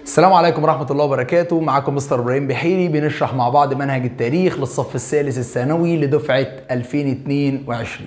السلام عليكم ورحمة الله وبركاته معكم مستر ابراهيم بحيري بنشرح مع بعض منهج التاريخ للصف الثالث الثانوي لدفعة 2022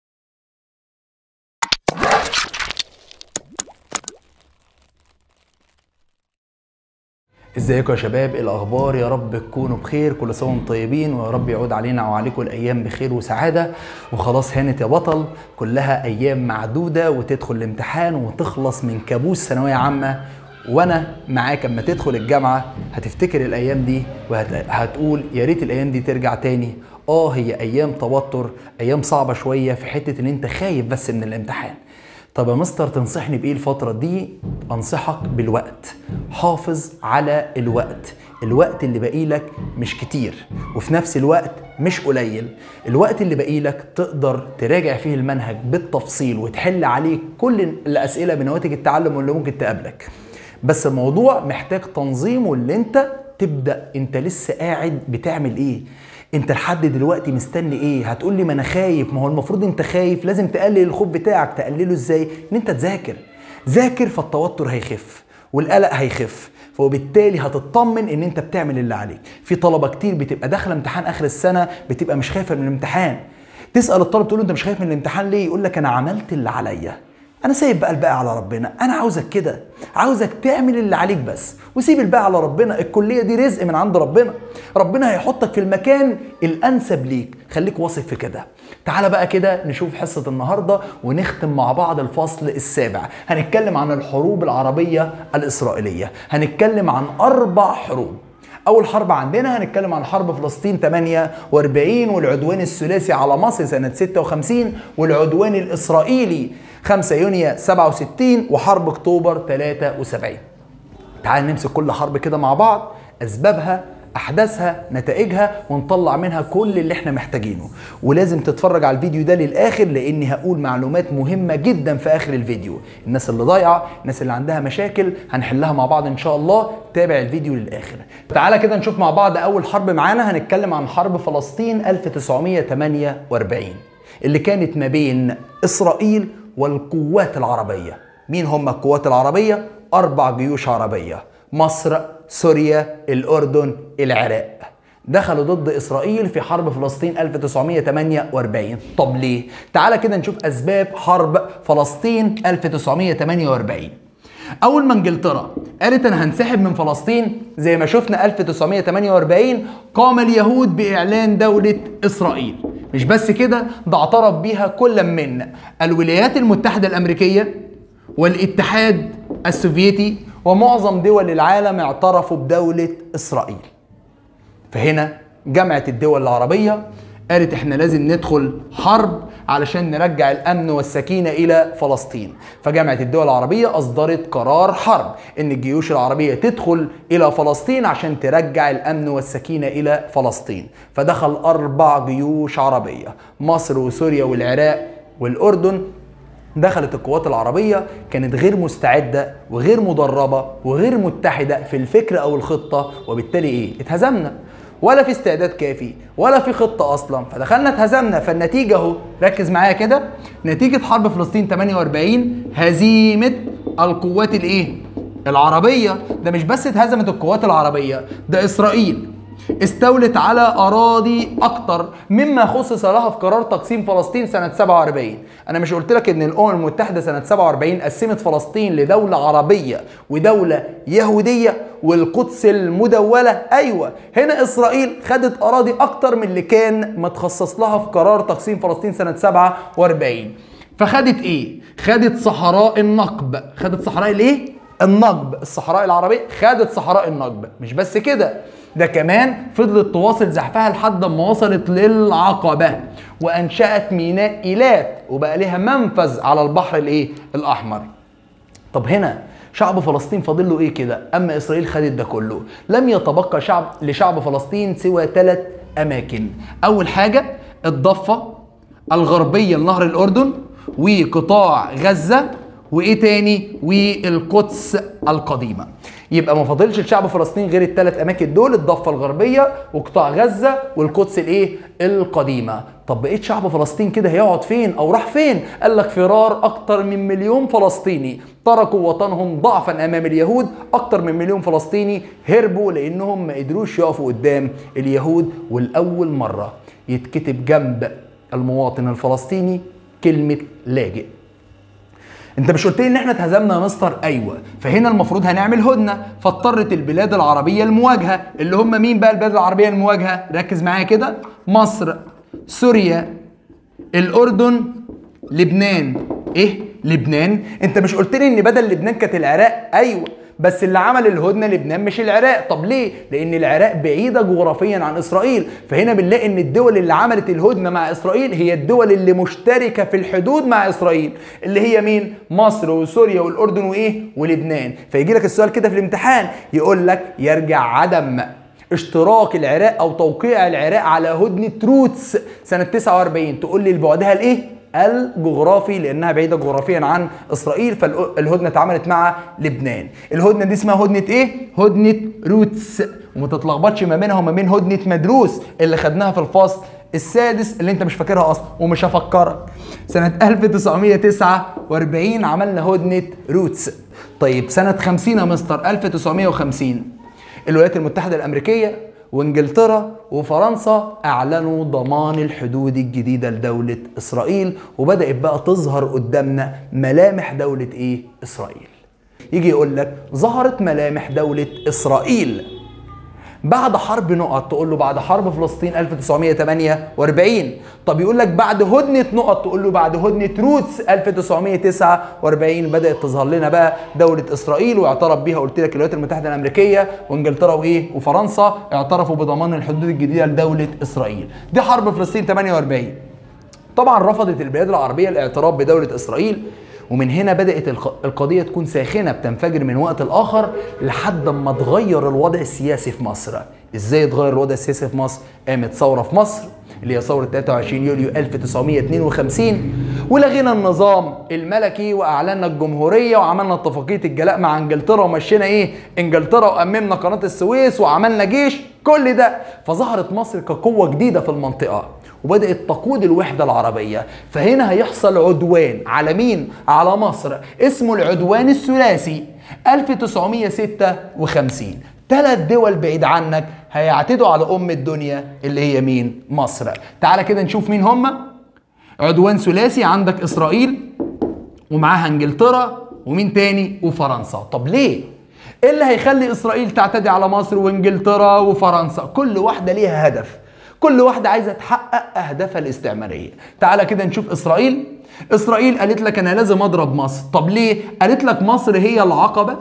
ازيكم يا شباب إيه الاخبار يا رب تكونوا بخير كل سنه وانتم طيبين ويا رب يعود علينا وعليكم الايام بخير وسعاده وخلاص هانت يا بطل كلها ايام معدوده وتدخل الامتحان وتخلص من كابوس ثانويه عامه وانا معاك اما تدخل الجامعه هتفتكر الايام دي وهتقول يا ريت الايام دي ترجع تاني اه هي ايام توتر ايام صعبه شويه في حته ان انت خايف بس من الامتحان طب يا مستر تنصحني بايه الفتره دي انصحك بالوقت حافظ على الوقت الوقت اللي باقي لك مش كتير وفي نفس الوقت مش قليل الوقت اللي باقي لك تقدر تراجع فيه المنهج بالتفصيل وتحل عليه كل الاسئله بنواتج التعلم اللي ممكن تقابلك بس الموضوع محتاج تنظيم واللي انت تبدا انت لسه قاعد بتعمل ايه انت لحد دلوقتي مستني ايه هتقول لي ما انا خايف ما هو المفروض انت خايف لازم تقلل الخوف بتاعك تقلله ازاي ان انت تذاكر ذاكر فالتوتر هيخف والقلق هيخف وبالتالي هتطمن ان انت بتعمل اللي عليك في طلبه كتير بتبقى داخله امتحان اخر السنه بتبقى مش خايفه من الامتحان تسال الطالب تقول له انت مش خايف من الامتحان ليه يقول لك انا عملت اللي عليا انا سايب بقى الباقي على ربنا انا عاوزك كده عاوزك تعمل اللي عليك بس وسيب الباقي على ربنا الكليه دي رزق من عند ربنا ربنا هيحطك في المكان الانسب ليك خليك واثق في كده تعالى بقى كده نشوف حصه النهارده ونختم مع بعض الفصل السابع هنتكلم عن الحروب العربيه الاسرائيليه هنتكلم عن اربع حروب اول حرب عندنا هنتكلم عن حرب فلسطين 48 والعدوان الثلاثي على مصر سنه 56 والعدوان الاسرائيلي 5 يونيو 67 وحرب اكتوبر 73 تعال نمسك كل حرب كده مع بعض اسبابها احداثها نتائجها ونطلع منها كل اللي احنا محتاجينه ولازم تتفرج على الفيديو ده للاخر لاني هقول معلومات مهمه جدا في اخر الفيديو الناس اللي ضايعه الناس اللي عندها مشاكل هنحلها مع بعض ان شاء الله تابع الفيديو للاخر تعالى كده نشوف مع بعض اول حرب معانا هنتكلم عن حرب فلسطين 1948 اللي كانت ما بين اسرائيل والقوات العربيه مين هم القوات العربيه اربع جيوش عربيه مصر سوريا الأردن العراق دخلوا ضد إسرائيل في حرب فلسطين 1948 طب ليه؟ تعالى كده نشوف أسباب حرب فلسطين 1948 أول ما إنجلترا قالت أنا هنسحب من فلسطين زي ما شفنا 1948 قام اليهود بإعلان دولة إسرائيل مش بس كده ده اعترف بيها كل من الولايات المتحدة الأمريكية والاتحاد السوفيتي ومعظم دول العالم اعترفوا بدولة إسرائيل فهنا جامعة الدول العربية قالت احنا لازم ندخل حرب علشان نرجع الامن والسكينه الى فلسطين فجامعه الدول العربيه اصدرت قرار حرب ان الجيوش العربيه تدخل الى فلسطين عشان ترجع الامن والسكينه الى فلسطين فدخل اربع جيوش عربيه مصر وسوريا والعراق والاردن دخلت القوات العربية كانت غير مستعدة وغير مدربة وغير متحدة في الفكر أو الخطة وبالتالي إيه؟ اتهزمنا ولا في استعداد كافي ولا في خطة أصلا فدخلنا اتهزمنا فالنتيجة أهو ركز معايا كده نتيجة حرب فلسطين 48 هزيمة القوات الإيه؟ العربية ده مش بس اتهزمت القوات العربية ده إسرائيل استولت على اراضي اكتر مما خصص لها في قرار تقسيم فلسطين سنه 47 انا مش قلت لك ان الامم المتحده سنه 47 قسمت فلسطين لدوله عربيه ودوله يهوديه والقدس المدوله ايوه هنا اسرائيل خدت اراضي اكتر من اللي كان متخصص لها في قرار تقسيم فلسطين سنه 47 فخدت ايه خدت صحراء النقب خدت صحراء الايه النقب الصحراء العربيه خدت صحراء النقب مش بس كده ده كمان فضلت تواصل زحفها لحد ما وصلت للعقبة وأنشأت ميناء إيلات وبقى لها منفذ على البحر الإيه؟ الأحمر. طب هنا شعب فلسطين فاضل له إيه كده؟ أما إسرائيل خدت ده كله. لم يتبقى شعب لشعب فلسطين سوى ثلاث أماكن. أول حاجة الضفة الغربية لنهر الأردن وقطاع غزة وايه تاني والقدس القديمه يبقى ما فاضلش لشعب فلسطين غير الثلاث اماكن دول الضفه الغربيه وقطاع غزه والقدس الايه القديمه طب بقيت شعب فلسطين كده هيقعد فين او راح فين قال لك فرار اكتر من مليون فلسطيني تركوا وطنهم ضعفا امام اليهود اكتر من مليون فلسطيني هربوا لانهم ما قدروش يقفوا قدام اليهود والاول مره يتكتب جنب المواطن الفلسطيني كلمه لاجئ انت مش قلت لي ان احنا اتهزمنا يا مستر ايوه فهنا المفروض هنعمل هدنه فاضطرت البلاد العربيه المواجهه اللي هم مين بقى البلاد العربيه المواجهه ركز معايا كده مصر سوريا الاردن لبنان ايه لبنان انت مش قلت لي ان بدل لبنان كانت العراق ايوه بس اللي عمل الهدنه لبنان مش العراق طب ليه لان العراق بعيده جغرافيا عن اسرائيل فهنا بنلاقي ان الدول اللي عملت الهدنه مع اسرائيل هي الدول اللي مشتركه في الحدود مع اسرائيل اللي هي مين مصر وسوريا والاردن وايه ولبنان فيجي لك السؤال كده في الامتحان يقول لك يرجع عدم اشتراك العراق او توقيع العراق على هدنه روتس سنه 49 تقول لي لبعدها الايه الجغرافي لانها بعيده جغرافيا عن اسرائيل فالهدنه اتعملت مع لبنان الهدنه دي اسمها هدنه ايه هدنه روتس وما تتلخبطش ما بينها وما بين هدنه مدروس اللي خدناها في الفصل السادس اللي انت مش فاكرها اصلا ومش هفكرك سنه 1949 عملنا هدنه روتس طيب سنه 50 يا مستر 1950 الولايات المتحده الامريكيه وانجلترا وفرنسا اعلنوا ضمان الحدود الجديده لدوله اسرائيل وبدات بقى تظهر قدامنا ملامح دوله ايه اسرائيل يجي يقول لك ظهرت ملامح دوله اسرائيل بعد حرب نقط تقول له بعد حرب فلسطين 1948 طب يقول لك بعد هدنة نقط تقول له بعد هدنة روتس 1949 بدأت تظهر لنا بقى دولة إسرائيل واعترف بيها قلت لك الولايات المتحدة الأمريكية وإنجلترا وإيه وفرنسا اعترفوا بضمان الحدود الجديدة لدولة إسرائيل دي حرب فلسطين 48 طبعا رفضت البلاد العربية الاعتراف بدولة إسرائيل ومن هنا بدأت القضية تكون ساخنة بتنفجر من وقت لآخر لحد ما تغير الوضع السياسي في مصر ازاي اتغير الوضع السياسي في مصر قامت ثورة في مصر اللي هي ثورة 23 يوليو 1952 ولغينا النظام الملكي واعلنا الجمهورية وعملنا اتفاقية الجلاء مع انجلترا ومشينا ايه انجلترا واممنا قناة السويس وعملنا جيش كل ده فظهرت مصر كقوة جديدة في المنطقة وبدأت تقود الوحدة العربية فهنا هيحصل عدوان على مين؟ على مصر اسمه العدوان الثلاثي 1956 ثلاث دول بعيد عنك هيعتدوا على أم الدنيا اللي هي مين؟ مصر تعال كده نشوف مين هم عدوان ثلاثي عندك إسرائيل ومعاها انجلترا ومين تاني وفرنسا طب ليه ايه اللي هيخلي اسرائيل تعتدي على مصر وانجلترا وفرنسا كل واحده ليها هدف كل واحده عايزه تحقق اهدافها الاستعماريه تعالى كده نشوف اسرائيل اسرائيل قالت لك انا لازم اضرب مصر طب ليه قالت لك مصر هي العقبه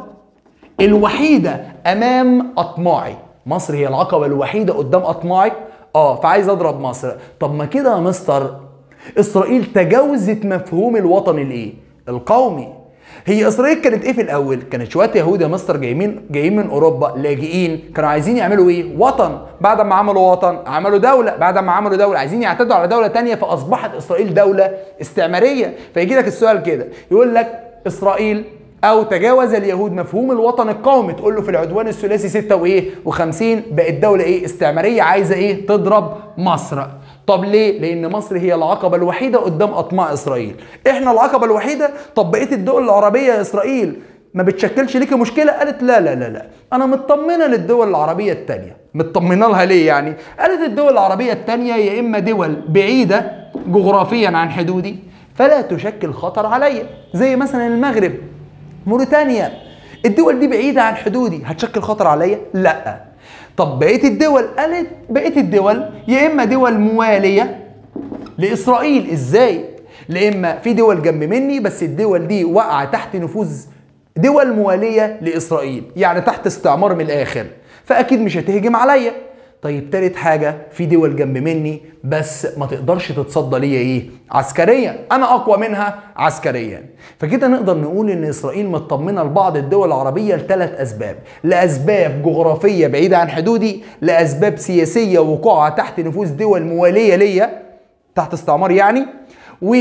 الوحيده امام اطماعي مصر هي العقبه الوحيده قدام اطماعك اه فعايز اضرب مصر طب ما كده يا مستر اسرائيل تجاوزت مفهوم الوطن الايه القومي هي اسرائيل كانت ايه في الاول كانت شويه يهود يا مستر جايين جايين من اوروبا لاجئين كانوا عايزين يعملوا ايه وطن بعد ما عملوا وطن عملوا دوله بعد ما عملوا دوله عايزين يعتدوا على دوله تانية فاصبحت اسرائيل دوله استعماريه فيجي لك السؤال كده يقول لك اسرائيل او تجاوز اليهود مفهوم الوطن القومي تقول له في العدوان الثلاثي 6 وايه و50 بقت دوله ايه استعماريه عايزه ايه تضرب مصر طب ليه؟ لأن مصر هي العقبة الوحيدة قدام أطماع إسرائيل. إحنا العقبة الوحيدة، طب بقية الدول العربية يا إسرائيل ما بتشكلش ليكي مشكلة؟ قالت لا لا لا لا، أنا مطمنة للدول العربية التانية. مطمنة لها ليه يعني؟ قالت الدول العربية التانية يا إما دول بعيدة جغرافيا عن حدودي فلا تشكل خطر عليا، زي مثلا المغرب، موريتانيا. الدول دي بعيدة عن حدودي، هتشكل خطر عليا؟ لأ. طب بقيه الدول قالت بقيه الدول يا اما دول مواليه لاسرائيل ازاي لا اما في دول جنب مني بس الدول دي واقعه تحت نفوذ دول مواليه لاسرائيل يعني تحت استعمار من الاخر فاكيد مش هتهجم عليا طيب تالت حاجة في دول جنب مني بس ما تقدرش تتصدى ليا ايه؟ عسكريا، أنا أقوى منها عسكريا. فكده نقدر نقول إن إسرائيل مطمنة لبعض الدول العربية لثلاث أسباب، لأسباب جغرافية بعيدة عن حدودي، لأسباب سياسية وقوعها تحت نفوذ دول موالية ليا تحت استعمار يعني،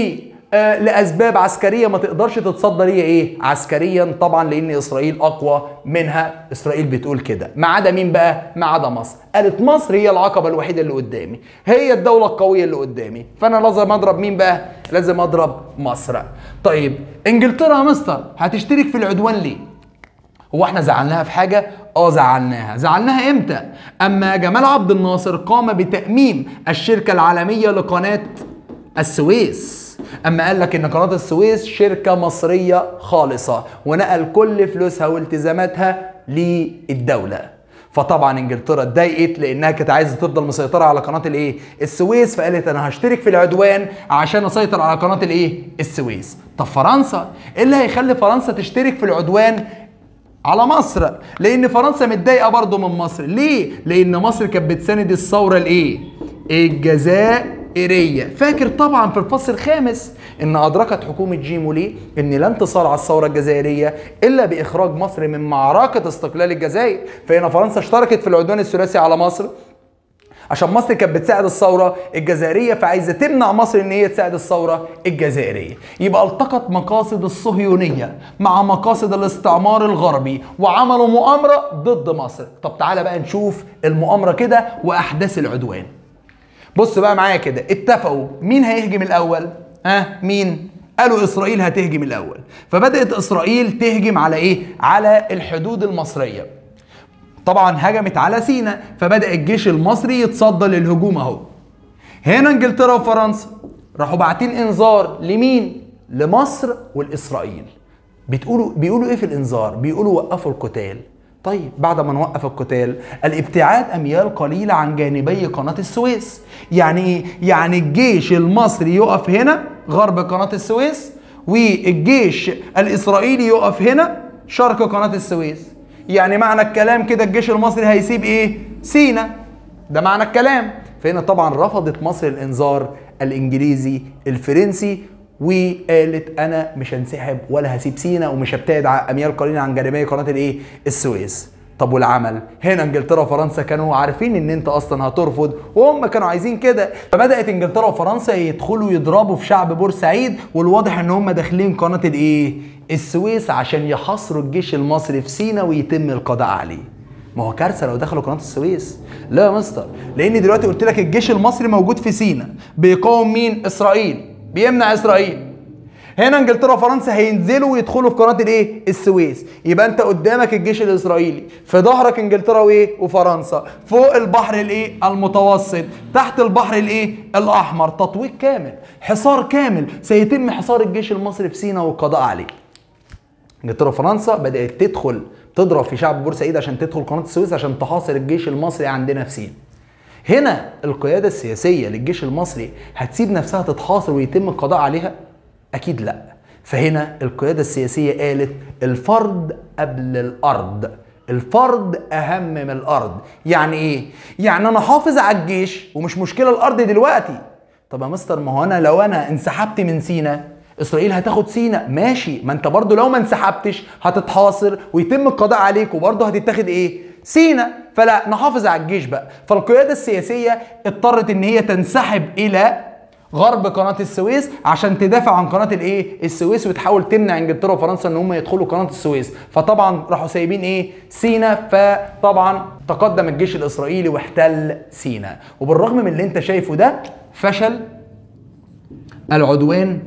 آه لاسباب عسكريه ما تقدرش تتصدى ليها ايه عسكريا طبعا لان اسرائيل اقوى منها اسرائيل بتقول كده ما عدا مين بقى ما عدا مصر قالت مصر هي العقبه الوحيده اللي قدامي هي الدوله القويه اللي قدامي فانا لازم اضرب مين بقى لازم اضرب مصر طيب انجلترا يا مستر هتشترك في العدوان ليه هو احنا زعلناها في حاجة؟ اه زعلناها، زعلناها امتى؟ اما جمال عبد الناصر قام بتأميم الشركة العالمية لقناة السويس اما قال لك ان قناة السويس شركة مصرية خالصة ونقل كل فلوسها والتزاماتها للدولة فطبعا انجلترا اتضايقت لانها كانت عايزه تفضل مسيطره على قناه الايه السويس فقالت انا هشترك في العدوان عشان اسيطر على قناه الايه السويس طب فرنسا ايه اللي هيخلي فرنسا تشترك في العدوان على مصر لان فرنسا متضايقه برضه من مصر ليه لان مصر كانت بتساند الثوره الايه الجزائريه فاكر طبعا في الفصل الخامس ان ادركت حكومه جيمولي ان لا انتصار على الثوره الجزائريه الا باخراج مصر من معركه استقلال الجزائر فهنا فرنسا اشتركت في العدوان الثلاثي على مصر عشان مصر كانت بتساعد الثوره الجزائريه فعايزه تمنع مصر ان هي تساعد الثوره الجزائريه يبقى التقت مقاصد الصهيونيه مع مقاصد الاستعمار الغربي وعملوا مؤامره ضد مصر طب تعالى بقى نشوف المؤامره كده واحداث العدوان بص بقى معايا كده اتفقوا مين هيهجم الاول ها مين قالوا اسرائيل هتهجم الاول فبدات اسرائيل تهجم على ايه على الحدود المصريه طبعا هجمت على سينا فبدا الجيش المصري يتصدى للهجوم اهو هنا انجلترا وفرنسا راحوا باعتين انذار لمين لمصر والاسرائيل بتقولوا بيقولوا ايه في الانذار بيقولوا وقفوا القتال طيب بعد ما نوقف القتال الابتعاد اميال قليله عن جانبي قناه السويس يعني ايه يعني الجيش المصري يقف هنا غرب قناه السويس والجيش الاسرائيلي يقف هنا شرق قناه السويس يعني معنى الكلام كده الجيش المصري هيسيب ايه سينا ده معنى الكلام فهنا طبعا رفضت مصر الانذار الانجليزي الفرنسي وقالت انا مش هنسحب ولا هسيب سينا ومش هبتعد اميال قليلا عن جانبي قناه الايه السويس طب والعمل هنا انجلترا وفرنسا كانوا عارفين ان انت اصلا هترفض وهم كانوا عايزين كده فبدات انجلترا وفرنسا يدخلوا يضربوا في شعب بورسعيد والواضح ان هم داخلين قناه الايه السويس عشان يحاصروا الجيش المصري في سينا ويتم القضاء عليه ما هو كارثه لو دخلوا قناه السويس لا يا مستر لان دلوقتي قلت لك الجيش المصري موجود في سينا بيقاوم مين اسرائيل بيمنع اسرائيل هنا انجلترا وفرنسا هينزلوا ويدخلوا في قناه الايه السويس يبقى انت قدامك الجيش الاسرائيلي في ظهرك انجلترا وايه وفرنسا فوق البحر الايه المتوسط تحت البحر الايه الاحمر تطويق كامل حصار كامل سيتم حصار الجيش المصري في سينا والقضاء عليه انجلترا وفرنسا بدات تدخل تضرب في شعب بورسعيد عشان تدخل قناه السويس عشان تحاصر الجيش المصري عندنا في سينا هنا القياده السياسيه للجيش المصري هتسيب نفسها تتحاصر ويتم القضاء عليها اكيد لا فهنا القياده السياسيه قالت الفرد قبل الارض الفرد اهم من الارض يعني ايه يعني انا حافظ على الجيش ومش مشكله الارض دلوقتي طب يا مستر ما هو انا لو انا انسحبت من سينا اسرائيل هتاخد سينا ماشي ما انت برضو لو ما انسحبتش هتتحاصر ويتم القضاء عليك وبرضو هتتاخد ايه سينا فلا نحافظ على الجيش بقى فالقياده السياسيه اضطرت ان هي تنسحب الى غرب قناه السويس عشان تدافع عن قناه الايه السويس وتحاول تمنع انجلترا وفرنسا ان هم يدخلوا قناه السويس فطبعا راحوا سايبين ايه سينا فطبعا تقدم الجيش الاسرائيلي واحتل سينا وبالرغم من اللي انت شايفه ده فشل العدوان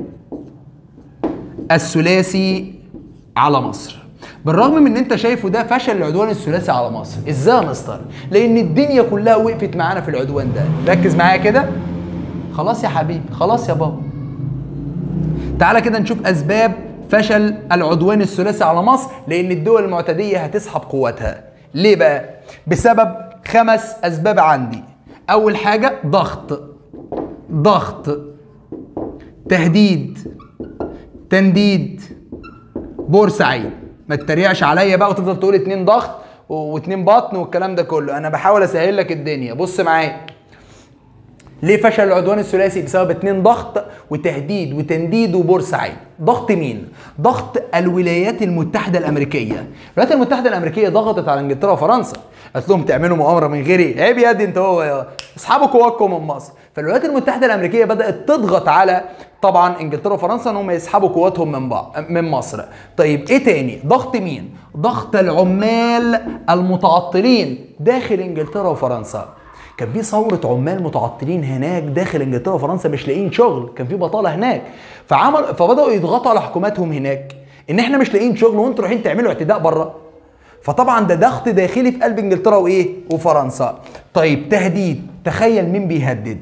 الثلاثي على مصر بالرغم من ان انت شايفه ده فشل العدوان الثلاثي على مصر ازاي يا مستر لان الدنيا كلها وقفت معانا في العدوان ده ركز معايا كده خلاص يا حبيبي خلاص يا بابا تعالى كده نشوف اسباب فشل العدوان الثلاثي على مصر لان الدول المعتديه هتسحب قوتها ليه بقى بسبب خمس اسباب عندي اول حاجه ضغط ضغط تهديد تنديد بورسعيد ما تتريقش عليا بقى وتفضل تقول اتنين ضغط واتنين بطن والكلام ده كله انا بحاول اسهل لك الدنيا بص معايا ليه فشل العدوان الثلاثي بسبب اتنين ضغط وتهديد وتنديد وبورسعيد ضغط مين ضغط الولايات المتحده الامريكيه الولايات المتحده الامريكيه ضغطت على انجلترا وفرنسا قالت لهم تعملوا مؤامره من غيري عيب يا دي انت هو يا اصحابوا قواتكم من مصر فالولايات المتحده الامريكيه بدات تضغط على طبعا انجلترا وفرنسا ان هم يسحبوا قواتهم من بعض من مصر طيب ايه تاني ضغط مين ضغط العمال المتعطلين داخل انجلترا وفرنسا كان في ثوره عمال متعطلين هناك داخل انجلترا وفرنسا مش لاقيين شغل كان في بطاله هناك فعمل فبداوا يضغطوا على حكوماتهم هناك ان احنا مش لاقيين شغل وانتوا رايحين تعملوا اعتداء بره فطبعا ده ضغط داخلي في قلب انجلترا وايه وفرنسا طيب تهديد تخيل مين بيهدد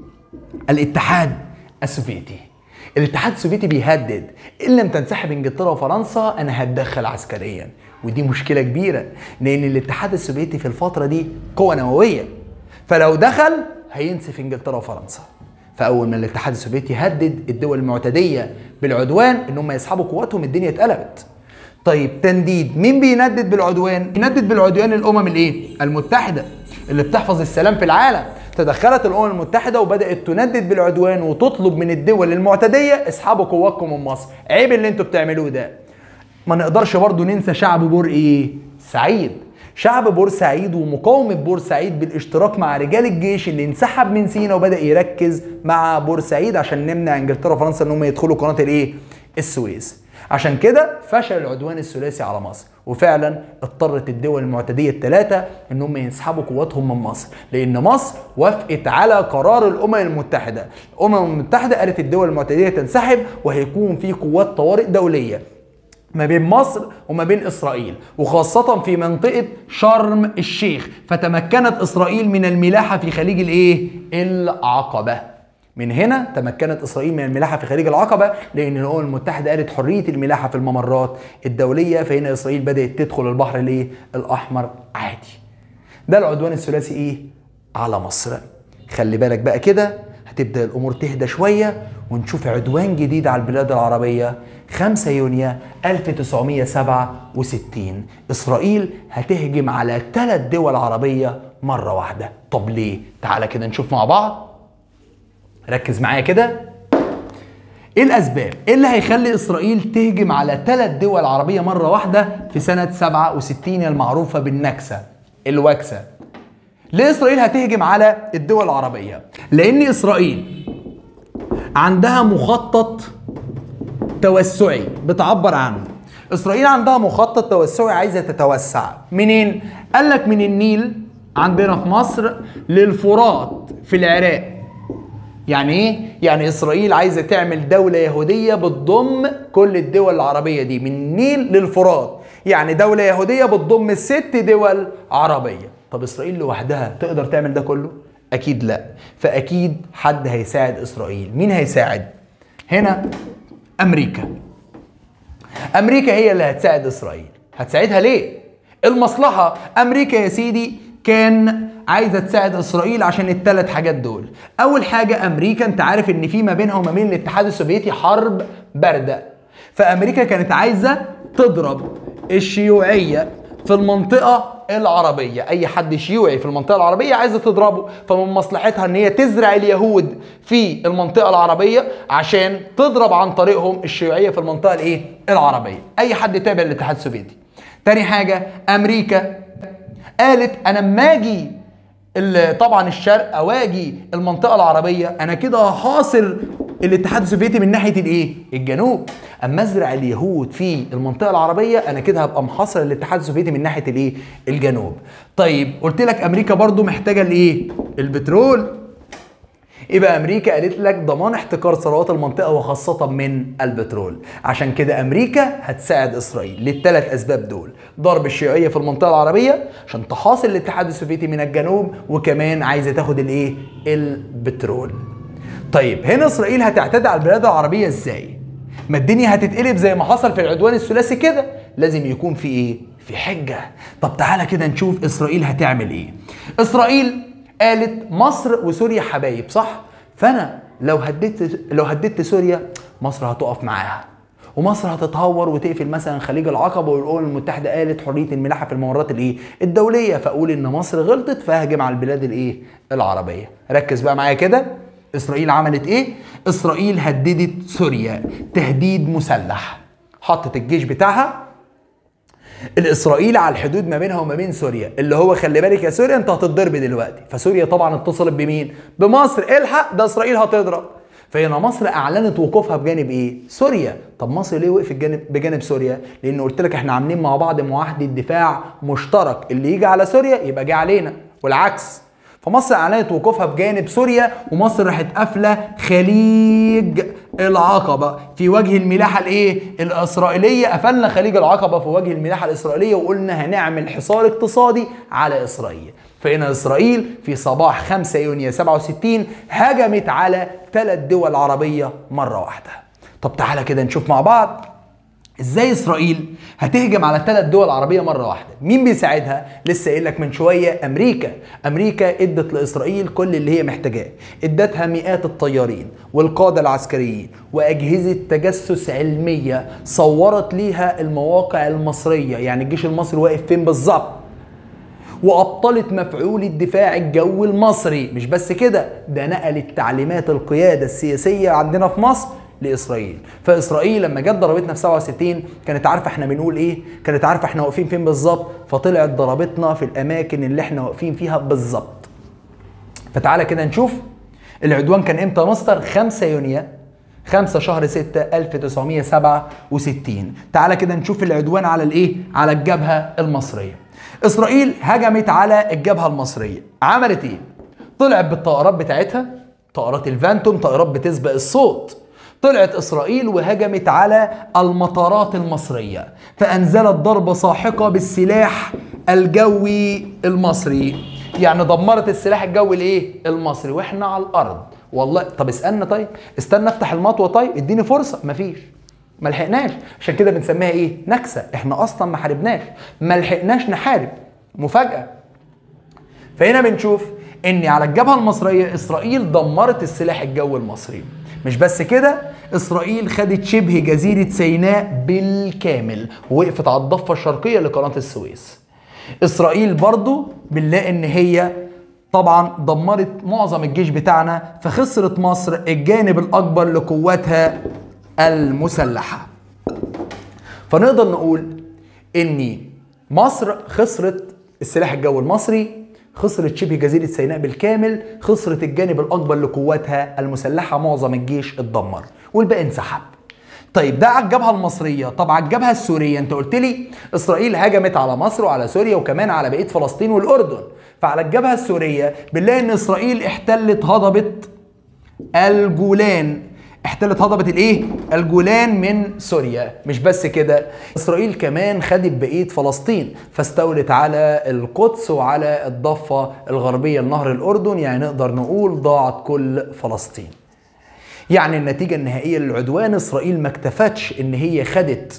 الاتحاد السوفيتي الاتحاد السوفيتي بيهدد ان لم تنسحب انجلترا وفرنسا انا هتدخل عسكريا ودي مشكله كبيره لان الاتحاد السوفيتي في الفتره دي قوه نوويه فلو دخل هينسف انجلترا وفرنسا فاول ما الاتحاد السوفيتي هدد الدول المعتديه بالعدوان ان هم يسحبوا قواتهم الدنيا اتقلبت طيب تنديد مين بيندد بالعدوان يندد بالعدوان الامم الايه المتحده اللي بتحفظ السلام في العالم تدخلت الامم المتحده وبدات تندد بالعدوان وتطلب من الدول المعتديه اسحبوا قواتكم من مصر عيب اللي انتوا بتعملوه ده ما نقدرش برضو ننسى شعب بور ايه سعيد شعب بورسعيد ومقاومة بورسعيد بالاشتراك مع رجال الجيش اللي انسحب من سينا وبدأ يركز مع بورسعيد عشان نمنع انجلترا وفرنسا ان هم يدخلوا قناة الايه؟ السويس. عشان كده فشل العدوان الثلاثي على مصر وفعلا اضطرت الدول المعتدية الثلاثة ان هم ينسحبوا قواتهم من مصر لان مصر وافقت على قرار الامم المتحدة الامم المتحدة قالت الدول المعتدية تنسحب وهيكون في قوات طوارئ دولية ما بين مصر وما بين اسرائيل وخاصة في منطقة شرم الشيخ فتمكنت اسرائيل من الملاحة في خليج الايه؟ العقبة من هنا تمكنت اسرائيل من الملاحه في خليج العقبه لان الامم المتحده قالت حريه الملاحه في الممرات الدوليه فهنا اسرائيل بدات تدخل البحر الايه الاحمر عادي ده العدوان الثلاثي ايه على مصر خلي بالك بقى كده هتبدا الامور تهدى شويه ونشوف عدوان جديد على البلاد العربيه 5 يونيو 1967 اسرائيل هتهجم على ثلاث دول عربيه مره واحده طب ليه تعالى كده نشوف مع بعض ركز معايا كده ايه الاسباب ايه اللي هيخلي اسرائيل تهجم على ثلاث دول عربيه مره واحده في سنه 67 المعروفه بالنكسه الوكسه ليه اسرائيل هتهجم على الدول العربيه لان اسرائيل عندها مخطط توسعي بتعبر عنه اسرائيل عندها مخطط توسعي عايزه تتوسع منين قال لك من النيل عندنا في مصر للفرات في العراق يعني ايه؟ يعني اسرائيل عايزه تعمل دوله يهوديه بتضم كل الدول العربيه دي من النيل للفرات، يعني دوله يهوديه بتضم الست دول عربيه، طب اسرائيل لوحدها تقدر تعمل ده كله؟ اكيد لا، فاكيد حد هيساعد اسرائيل، مين هيساعد؟ هنا امريكا. امريكا هي اللي هتساعد اسرائيل، هتساعدها ليه؟ المصلحه امريكا يا سيدي كان عايزه تساعد اسرائيل عشان الثلاث حاجات دول اول حاجه امريكا انت عارف ان في ما بينها وما بين الاتحاد السوفيتي حرب بارده فامريكا كانت عايزه تضرب الشيوعيه في المنطقه العربيه اي حد شيوعي في المنطقه العربيه عايزه تضربه فمن مصلحتها ان هي تزرع اليهود في المنطقه العربيه عشان تضرب عن طريقهم الشيوعيه في المنطقه الايه العربيه اي حد تابع للاتحاد السوفيتي تاني حاجه امريكا قالت انا اما اجي طبعا الشرق او اجي المنطقه العربيه انا كده هحاصر الاتحاد السوفيتي من ناحيه الايه؟ الجنوب. اما ازرع اليهود في المنطقه العربيه انا كده هبقى محاصر الاتحاد السوفيتي من ناحيه الايه؟ الجنوب. طيب قلت لك امريكا برضو محتاجه الايه؟ البترول. يبقى امريكا قالت لك ضمان احتكار ثروات المنطقه وخاصه من البترول عشان كده امريكا هتساعد اسرائيل للثلاث اسباب دول ضرب الشيوعيه في المنطقه العربيه عشان تحاصر الاتحاد السوفيتي من الجنوب وكمان عايزه تاخد الايه البترول طيب هنا اسرائيل هتعتدي على البلاد العربيه ازاي ما الدنيا هتتقلب زي ما حصل في العدوان الثلاثي كده لازم يكون في ايه في حجه طب تعالى كده نشوف اسرائيل هتعمل ايه اسرائيل قالت مصر وسوريا حبايب صح فانا لو هديت لو هددت سوريا مصر هتقف معاها ومصر هتتهور وتقفل مثلا خليج العقبه والامم المتحده قالت حريه الملاحه في الممرات الايه الدوليه فاقول ان مصر غلطت فهجم على البلاد الايه العربيه ركز بقى معايا كده اسرائيل عملت ايه اسرائيل هددت سوريا تهديد مسلح حطت الجيش بتاعها الاسرائيلي على الحدود ما بينها وما بين سوريا اللي هو خلي بالك يا سوريا انت هتتضرب دلوقتي فسوريا طبعا اتصلت بمين بمصر الحق ده اسرائيل هتضرب فهنا مصر اعلنت وقوفها بجانب ايه سوريا طب مصر ليه وقفت بجانب بجانب سوريا لان قلت لك احنا عاملين مع بعض معاهده دفاع مشترك اللي يجي على سوريا يبقى جه علينا والعكس فمصر اعلنت وقوفها بجانب سوريا ومصر راحت قافله خليج العقبه في وجه الملاحه الايه الاسرائيليه قفلنا خليج العقبه في وجه الملاحه الاسرائيليه وقلنا هنعمل حصار اقتصادي على اسرائيل فإن إسرائيل في صباح 5 يونيو 67 هجمت على ثلاث دول عربية مرة واحدة طب تعالى كده نشوف مع بعض ازاي اسرائيل هتهجم على ثلاث دول عربيه مره واحده مين بيساعدها لسه قايل لك من شويه امريكا امريكا ادت لاسرائيل كل اللي هي محتاجاه ادتها مئات الطيارين والقاده العسكريين واجهزه تجسس علميه صورت ليها المواقع المصريه يعني الجيش المصري واقف فين بالظبط وابطلت مفعول الدفاع الجوي المصري مش بس كده ده نقلت تعليمات القياده السياسيه عندنا في مصر لاسرائيل فاسرائيل لما جت ضربتنا في 67 كانت عارفه احنا بنقول ايه كانت عارفه احنا واقفين فين بالظبط فطلعت ضربتنا في الاماكن اللي احنا واقفين فيها بالظبط فتعالى كده نشوف العدوان كان امتى يا مستر 5 يونيو 5 شهر 6 1967 تعالى كده نشوف العدوان على الايه على الجبهه المصريه اسرائيل هجمت على الجبهه المصريه عملت ايه طلعت بالطائرات بتاعتها طائرات الفانتوم طائرات بتسبق الصوت طلعت اسرائيل وهجمت على المطارات المصريه فانزلت ضربه ساحقه بالسلاح الجوي المصري يعني دمرت السلاح الجوي الايه المصري واحنا على الارض والله طب اسالنا طيب استنى افتح المطوه طيب اديني فرصه مفيش ما لحقناش عشان كده بنسميها ايه نكسه احنا اصلا ما حاربناش ما لحقناش نحارب مفاجاه فهنا بنشوف ان على الجبهه المصريه اسرائيل دمرت السلاح الجوي المصري مش بس كده اسرائيل خدت شبه جزيره سيناء بالكامل ووقفت على الضفه الشرقيه لقناه السويس اسرائيل برضو بنلاقي ان هي طبعا دمرت معظم الجيش بتاعنا فخسرت مصر الجانب الاكبر لقواتها المسلحه فنقدر نقول ان مصر خسرت السلاح الجوي المصري خسرت شبه جزيرة سيناء بالكامل خسرت الجانب الأكبر لقواتها المسلحة معظم الجيش اتدمر والباقي انسحب طيب ده على الجبهة المصرية طب على الجبهة السورية انت قلت لي اسرائيل هجمت على مصر وعلى سوريا وكمان على بقية فلسطين والأردن فعلى الجبهة السورية بنلاقي ان اسرائيل احتلت هضبة الجولان احتلت هضبة الايه؟ الجولان من سوريا، مش بس كده، اسرائيل كمان خدت بقية فلسطين، فاستولت على القدس وعلى الضفة الغربية لنهر الأردن، يعني نقدر نقول ضاعت كل فلسطين. يعني النتيجة النهائية للعدوان اسرائيل ما اكتفتش ان هي خدت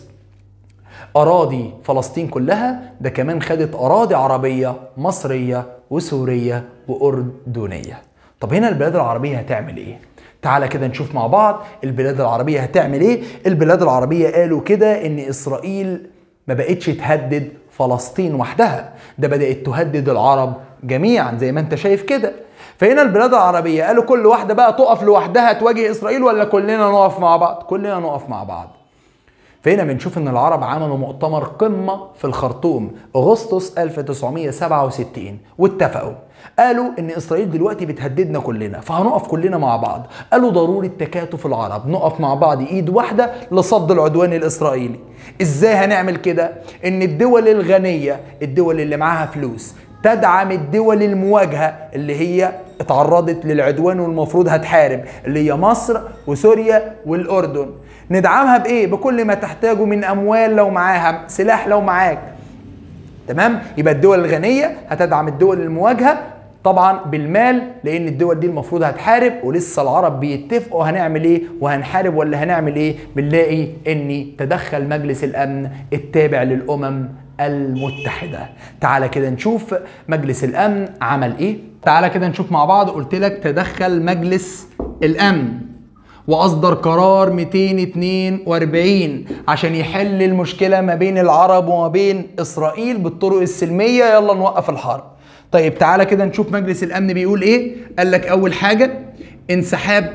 أراضي فلسطين كلها، ده كمان خدت أراضي عربية مصرية وسورية وأردنية. طب هنا البلاد العربية هتعمل ايه؟ تعالى كده نشوف مع بعض البلاد العربية هتعمل ايه البلاد العربية قالوا كده ان اسرائيل ما بقتش تهدد فلسطين وحدها ده بدأت تهدد العرب جميعا زي ما انت شايف كده فهنا البلاد العربية قالوا كل واحدة بقى تقف لوحدها تواجه اسرائيل ولا كلنا نقف مع بعض كلنا نقف مع بعض فهنا بنشوف ان العرب عملوا مؤتمر قمة في الخرطوم اغسطس 1967 واتفقوا قالوا ان اسرائيل دلوقتي بتهددنا كلنا فهنقف كلنا مع بعض قالوا ضروري تكاتف العرب نقف مع بعض ايد واحدة لصد العدوان الاسرائيلي ازاي هنعمل كده ان الدول الغنية الدول اللي معاها فلوس تدعم الدول المواجهة اللي هي اتعرضت للعدوان والمفروض هتحارب اللي هي مصر وسوريا والأردن ندعمها بإيه؟ بكل ما تحتاجه من أموال لو معاها سلاح لو معاك تمام؟ يبقى الدول الغنية هتدعم الدول المواجهة طبعا بالمال لان الدول دي المفروض هتحارب ولسه العرب بيتفقوا هنعمل ايه وهنحارب ولا هنعمل ايه بنلاقي ان تدخل مجلس الامن التابع للامم المتحدة تعالى كده نشوف مجلس الأمن عمل إيه تعالى كده نشوف مع بعض قلت لك تدخل مجلس الأمن وأصدر قرار 242 عشان يحل المشكلة ما بين العرب وما بين إسرائيل بالطرق السلمية يلا نوقف الحرب طيب تعالى كده نشوف مجلس الأمن بيقول إيه قال لك أول حاجة انسحاب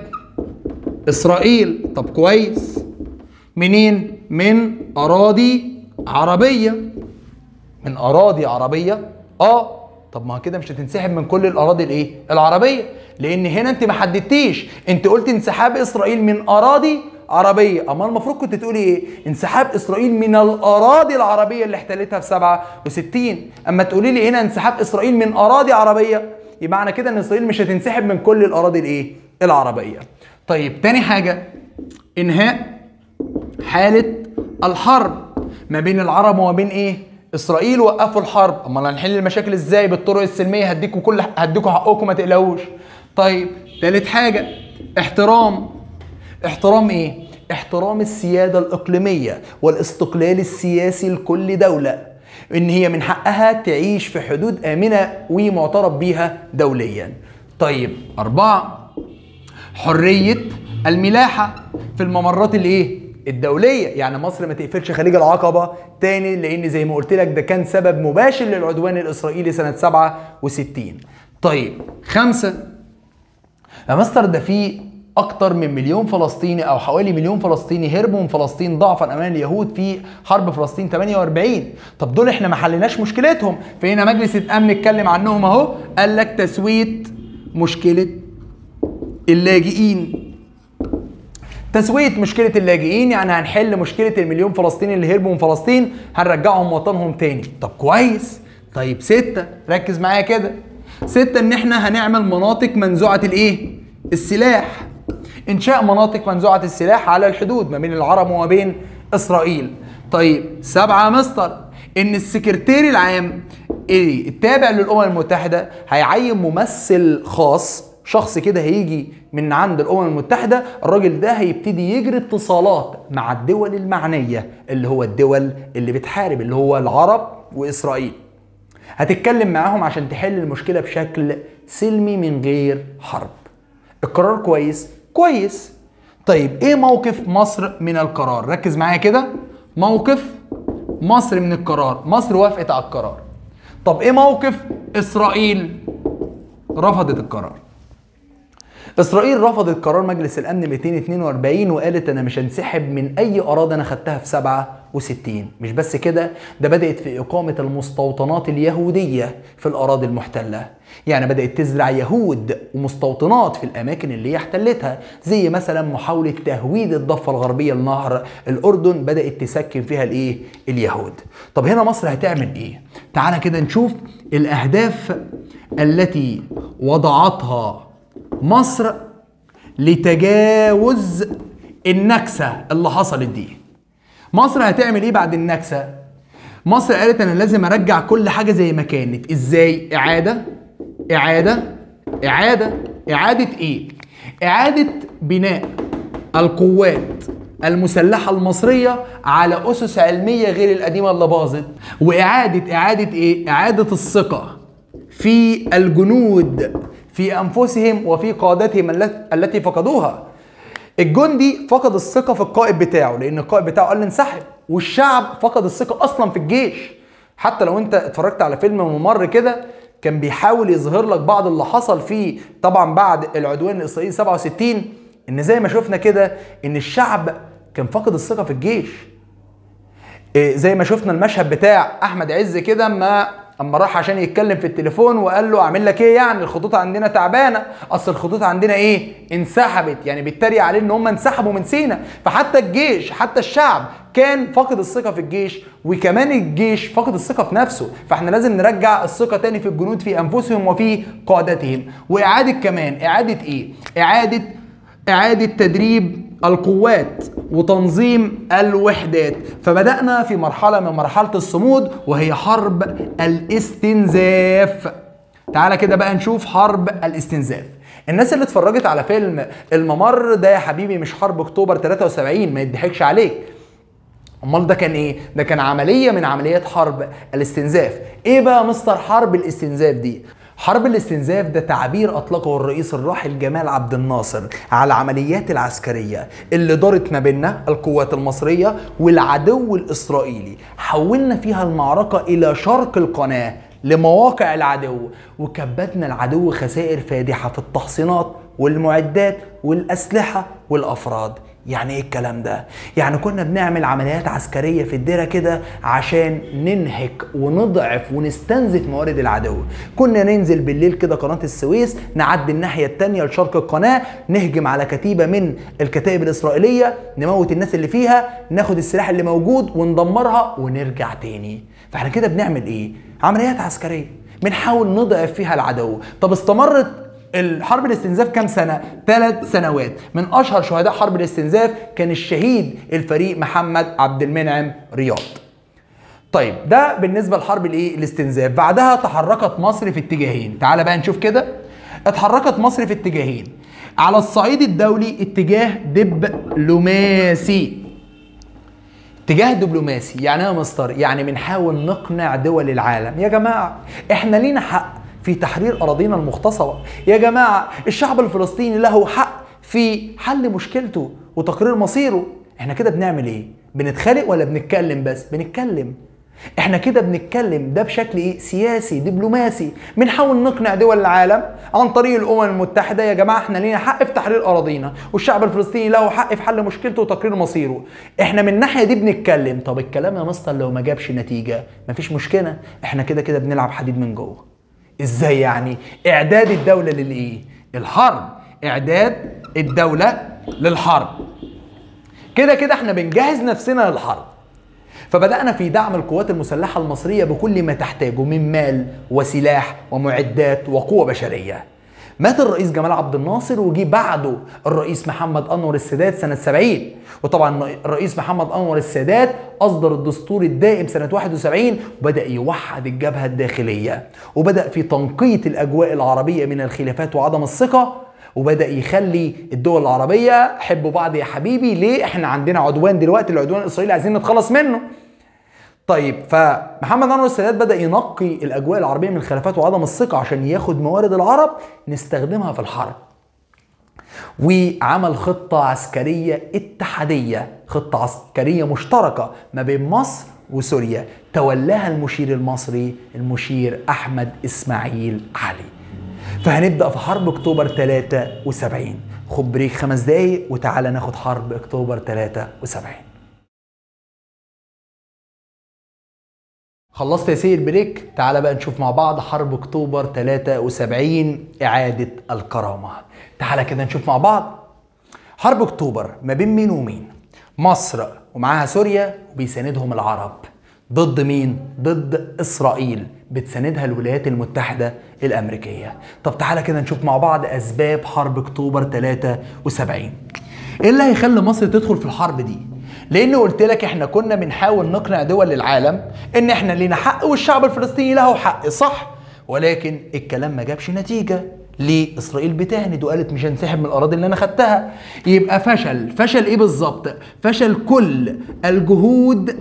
إسرائيل طب كويس منين من أراضي عربية من أراضي عربية آه طب ما كده مش هتنسحب من كل الأراضي الإيه؟ العربية لان هنا انت ما حددتيش انت قلت انسحاب اسرائيل من اراضي عربية أما المفروض كنت تقولي إيه؟ انسحاب إسرائيل من الأراضي العربية اللي احتلتها في 67 أما تقولي لي هنا انسحاب إسرائيل من أراضي عربية يبقى معنى كده إن إسرائيل مش هتنسحب من كل الأراضي الإيه؟ العربية. طيب تاني حاجة إنهاء حالة الحرب ما بين العرب وما بين إيه؟ إسرائيل وقفوا الحرب، أمال هنحل المشاكل إزاي؟ بالطرق السلمية هديكوا كل هديكوا حقكم ما تقلقوش. طيب تالت حاجة احترام احترام ايه؟ احترام السيادة الإقليمية والاستقلال السياسي لكل دولة إن هي من حقها تعيش في حدود آمنة ومعترف بيها دوليا طيب أربعة حرية الملاحة في الممرات الإيه؟ الدولية يعني مصر ما تقفلش خليج العقبة تاني لأن زي ما قلت لك ده كان سبب مباشر للعدوان الإسرائيلي سنة 67 طيب خمسة يا مستر ده في اكتر من مليون فلسطيني او حوالي مليون فلسطيني هربوا من فلسطين ضعفا امام اليهود في حرب فلسطين 48 طب دول احنا ما حليناش مشكلتهم فهنا مجلس الامن اتكلم عنهم اهو قال لك تسويه مشكله اللاجئين تسوية مشكلة اللاجئين يعني هنحل مشكلة المليون فلسطيني اللي هربوا من فلسطين هنرجعهم وطنهم تاني طب كويس طيب ستة ركز معايا كده ستة ان احنا هنعمل مناطق منزوعة الايه السلاح انشاء مناطق منزوعه السلاح على الحدود ما بين العرب وما بين اسرائيل طيب سبعه يا مستر ان السكرتير العام إيه التابع للامم المتحده هيعين ممثل خاص شخص كده هيجي من عند الامم المتحده الراجل ده هيبتدي يجري اتصالات مع الدول المعنيه اللي هو الدول اللي بتحارب اللي هو العرب واسرائيل هتتكلم معاهم عشان تحل المشكله بشكل سلمي من غير حرب القرار كويس كويس طيب ايه موقف مصر من القرار ركز معايا كده موقف مصر من القرار مصر وافقت على القرار طب ايه موقف اسرائيل رفضت القرار اسرائيل رفضت قرار مجلس الامن 242 وقالت انا مش هنسحب من اي اراضي انا خدتها في 67 مش بس كده ده بدات في اقامه المستوطنات اليهوديه في الاراضي المحتله يعني بدات تزرع يهود ومستوطنات في الاماكن اللي هي احتلتها زي مثلا محاوله تهويد الضفه الغربيه لنهر الاردن بدات تسكن فيها الايه اليهود طب هنا مصر هتعمل ايه تعالى كده نشوف الاهداف التي وضعتها مصر لتجاوز النكسة اللي حصلت دي مصر هتعمل ايه بعد النكسة مصر قالت انا لازم ارجع كل حاجة زي ما كانت ازاي اعادة اعادة اعادة اعادة ايه اعادة بناء القوات المسلحة المصرية على أسس علمية غير القديمة اللي باظت وإعادة إعادة إيه؟ إعادة الثقة في الجنود في انفسهم وفي قادتهم التي فقدوها الجندي فقد الثقه في القائد بتاعه لان القائد بتاعه قال انسحب والشعب فقد الثقه اصلا في الجيش حتى لو انت اتفرجت على فيلم ممر كده كان بيحاول يظهر لك بعض اللي حصل فيه طبعا بعد العدوان الاسرائيلي 67 ان زي ما شفنا كده ان الشعب كان فاقد الثقه في الجيش زي ما شفنا المشهد بتاع احمد عز كده ما اما راح عشان يتكلم في التليفون وقال له اعمل لك ايه يعني الخطوط عندنا تعبانه اصل الخطوط عندنا ايه انسحبت يعني بيتريق عليه ان هم انسحبوا من سينا فحتى الجيش حتى الشعب كان فاقد الثقه في الجيش وكمان الجيش فاقد الثقه في نفسه فاحنا لازم نرجع الثقه تاني في الجنود في انفسهم وفي قادتهم واعاده كمان اعاده ايه اعاده اعاده تدريب القوات وتنظيم الوحدات فبدأنا في مرحلة من مرحلة الصمود وهي حرب الاستنزاف تعالى كده بقى نشوف حرب الاستنزاف الناس اللي اتفرجت على فيلم الممر ده يا حبيبي مش حرب اكتوبر 73 ما يضحكش عليك امال ده كان ايه ده كان عمليه من عمليات حرب الاستنزاف ايه بقى مستر حرب الاستنزاف دي حرب الاستنزاف ده تعبير اطلقه الرئيس الراحل جمال عبد الناصر على العمليات العسكريه اللي دارت ما بيننا القوات المصريه والعدو الاسرائيلي حولنا فيها المعركه الى شرق القناه لمواقع العدو وكبدنا العدو خسائر فادحه في التحصينات والمعدات والاسلحه والافراد يعني ايه الكلام ده يعني كنا بنعمل عمليات عسكريه في الديره كده عشان ننهك ونضعف ونستنزف موارد العدو كنا ننزل بالليل كده قناه السويس نعدي الناحيه التانية لشرق القناه نهجم على كتيبه من الكتائب الاسرائيليه نموت الناس اللي فيها ناخد السلاح اللي موجود وندمرها ونرجع تاني فاحنا كده بنعمل ايه عمليات عسكريه بنحاول نضعف فيها العدو طب استمرت الحرب الاستنزاف كام سنة؟ ثلاث سنوات من أشهر شهداء حرب الاستنزاف كان الشهيد الفريق محمد عبد المنعم رياض طيب ده بالنسبة لحرب الايه؟ الاستنزاف بعدها تحركت مصر في اتجاهين تعال بقى نشوف كده اتحركت مصر في اتجاهين على الصعيد الدولي اتجاه دبلوماسي اتجاه دبلوماسي يعني ايه يا مستر يعني بنحاول نقنع دول العالم يا جماعه احنا لينا حق في تحرير اراضينا المغتصبه يا جماعه الشعب الفلسطيني له حق في حل مشكلته وتقرير مصيره احنا كده بنعمل ايه بنتخانق ولا بنتكلم بس بنتكلم احنا كده بنتكلم ده بشكل ايه سياسي دبلوماسي بنحاول نقنع دول العالم عن طريق الامم المتحده يا جماعه احنا لينا حق في تحرير اراضينا والشعب الفلسطيني له حق في حل مشكلته وتقرير مصيره احنا من الناحيه دي بنتكلم طب الكلام يا مستر لو ما جابش نتيجه مفيش مشكله احنا كده كده بنلعب حديد من جوه ازاي يعني اعداد الدوله للايه الحرب اعداد الدوله للحرب كده كده احنا بنجهز نفسنا للحرب فبدأنا في دعم القوات المسلحة المصرية بكل ما تحتاجه من مال وسلاح ومعدات وقوة بشرية مات الرئيس جمال عبد الناصر وجي بعده الرئيس محمد انور السادات سنه 70 وطبعا الرئيس محمد انور السادات اصدر الدستور الدائم سنه 71 وبدا يوحد الجبهه الداخليه وبدا في تنقيه الاجواء العربيه من الخلافات وعدم الثقه وبدا يخلي الدول العربيه حبوا بعض يا حبيبي ليه احنا عندنا عدوان دلوقتي العدوان الاسرائيلي عايزين نتخلص منه طيب فمحمد انور السادات بدا ينقي الاجواء العربيه من الخلافات وعدم الثقه عشان ياخد موارد العرب نستخدمها في الحرب وعمل خطه عسكريه اتحاديه خطه عسكريه مشتركه ما بين مصر وسوريا تولاها المشير المصري المشير احمد اسماعيل علي فهنبدا في حرب اكتوبر 73 خد بريك خمس دقايق وتعالى ناخد حرب اكتوبر 73 خلصت يا سيد البريك تعالى بقى نشوف مع بعض حرب اكتوبر 73 اعادة الكرامة تعالى كده نشوف مع بعض حرب اكتوبر ما بين مين ومين مصر ومعاها سوريا وبيساندهم العرب ضد مين ضد اسرائيل بتساندها الولايات المتحدة الامريكية طب تعالى كده نشوف مع بعض اسباب حرب اكتوبر 73 ايه اللي هيخلي مصر تدخل في الحرب دي لان قلت لك احنا كنا بنحاول نقنع دول العالم ان احنا لينا حق والشعب الفلسطيني له حق صح ولكن الكلام ما جابش نتيجه ليه اسرائيل بتهند وقالت مش هنسحب من الاراضي اللي انا خدتها يبقى فشل فشل ايه بالظبط فشل كل الجهود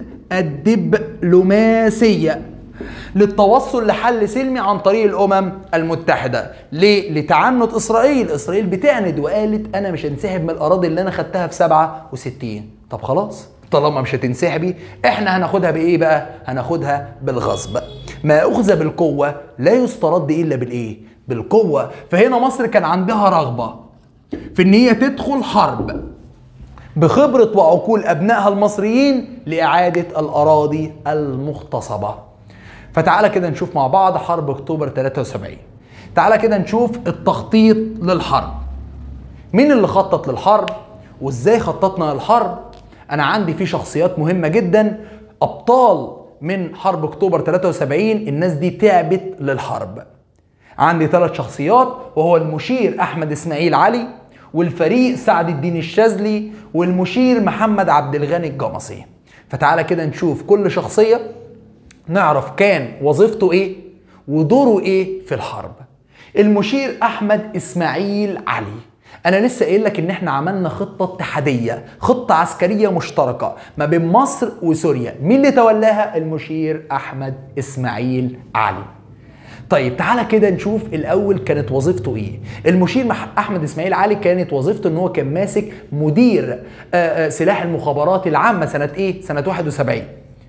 الدبلوماسيه للتوصل لحل سلمي عن طريق الامم المتحده ليه لتعنت اسرائيل اسرائيل بتعند وقالت انا مش هنسحب من الاراضي اللي انا خدتها في 67 طب خلاص طالما مش هتنسحبي احنا هناخدها بايه بقى هناخدها بالغصب ما اخذ بالقوه لا يسترد الا بالايه بالقوه فهنا مصر كان عندها رغبه في ان هي تدخل حرب بخبره وعقول ابنائها المصريين لاعاده الاراضي المغتصبه فتعالى كده نشوف مع بعض حرب اكتوبر 73 تعالى كده نشوف التخطيط للحرب مين اللي خطط للحرب وازاي خططنا للحرب انا عندي في شخصيات مهمه جدا ابطال من حرب اكتوبر 73 الناس دي تعبت للحرب عندي ثلاث شخصيات وهو المشير احمد اسماعيل علي والفريق سعد الدين الشاذلي والمشير محمد عبد الغني الجمصي فتعالى كده نشوف كل شخصيه نعرف كان وظيفته ايه ودوره ايه في الحرب المشير احمد اسماعيل علي انا لسه قايل لك ان احنا عملنا خطه اتحاديه خطه عسكريه مشتركه ما بين مصر وسوريا مين اللي تولاها المشير احمد اسماعيل علي طيب تعالى كده نشوف الاول كانت وظيفته ايه المشير احمد اسماعيل علي كانت وظيفته ان هو كان ماسك مدير سلاح المخابرات العامه سنه ايه سنه 71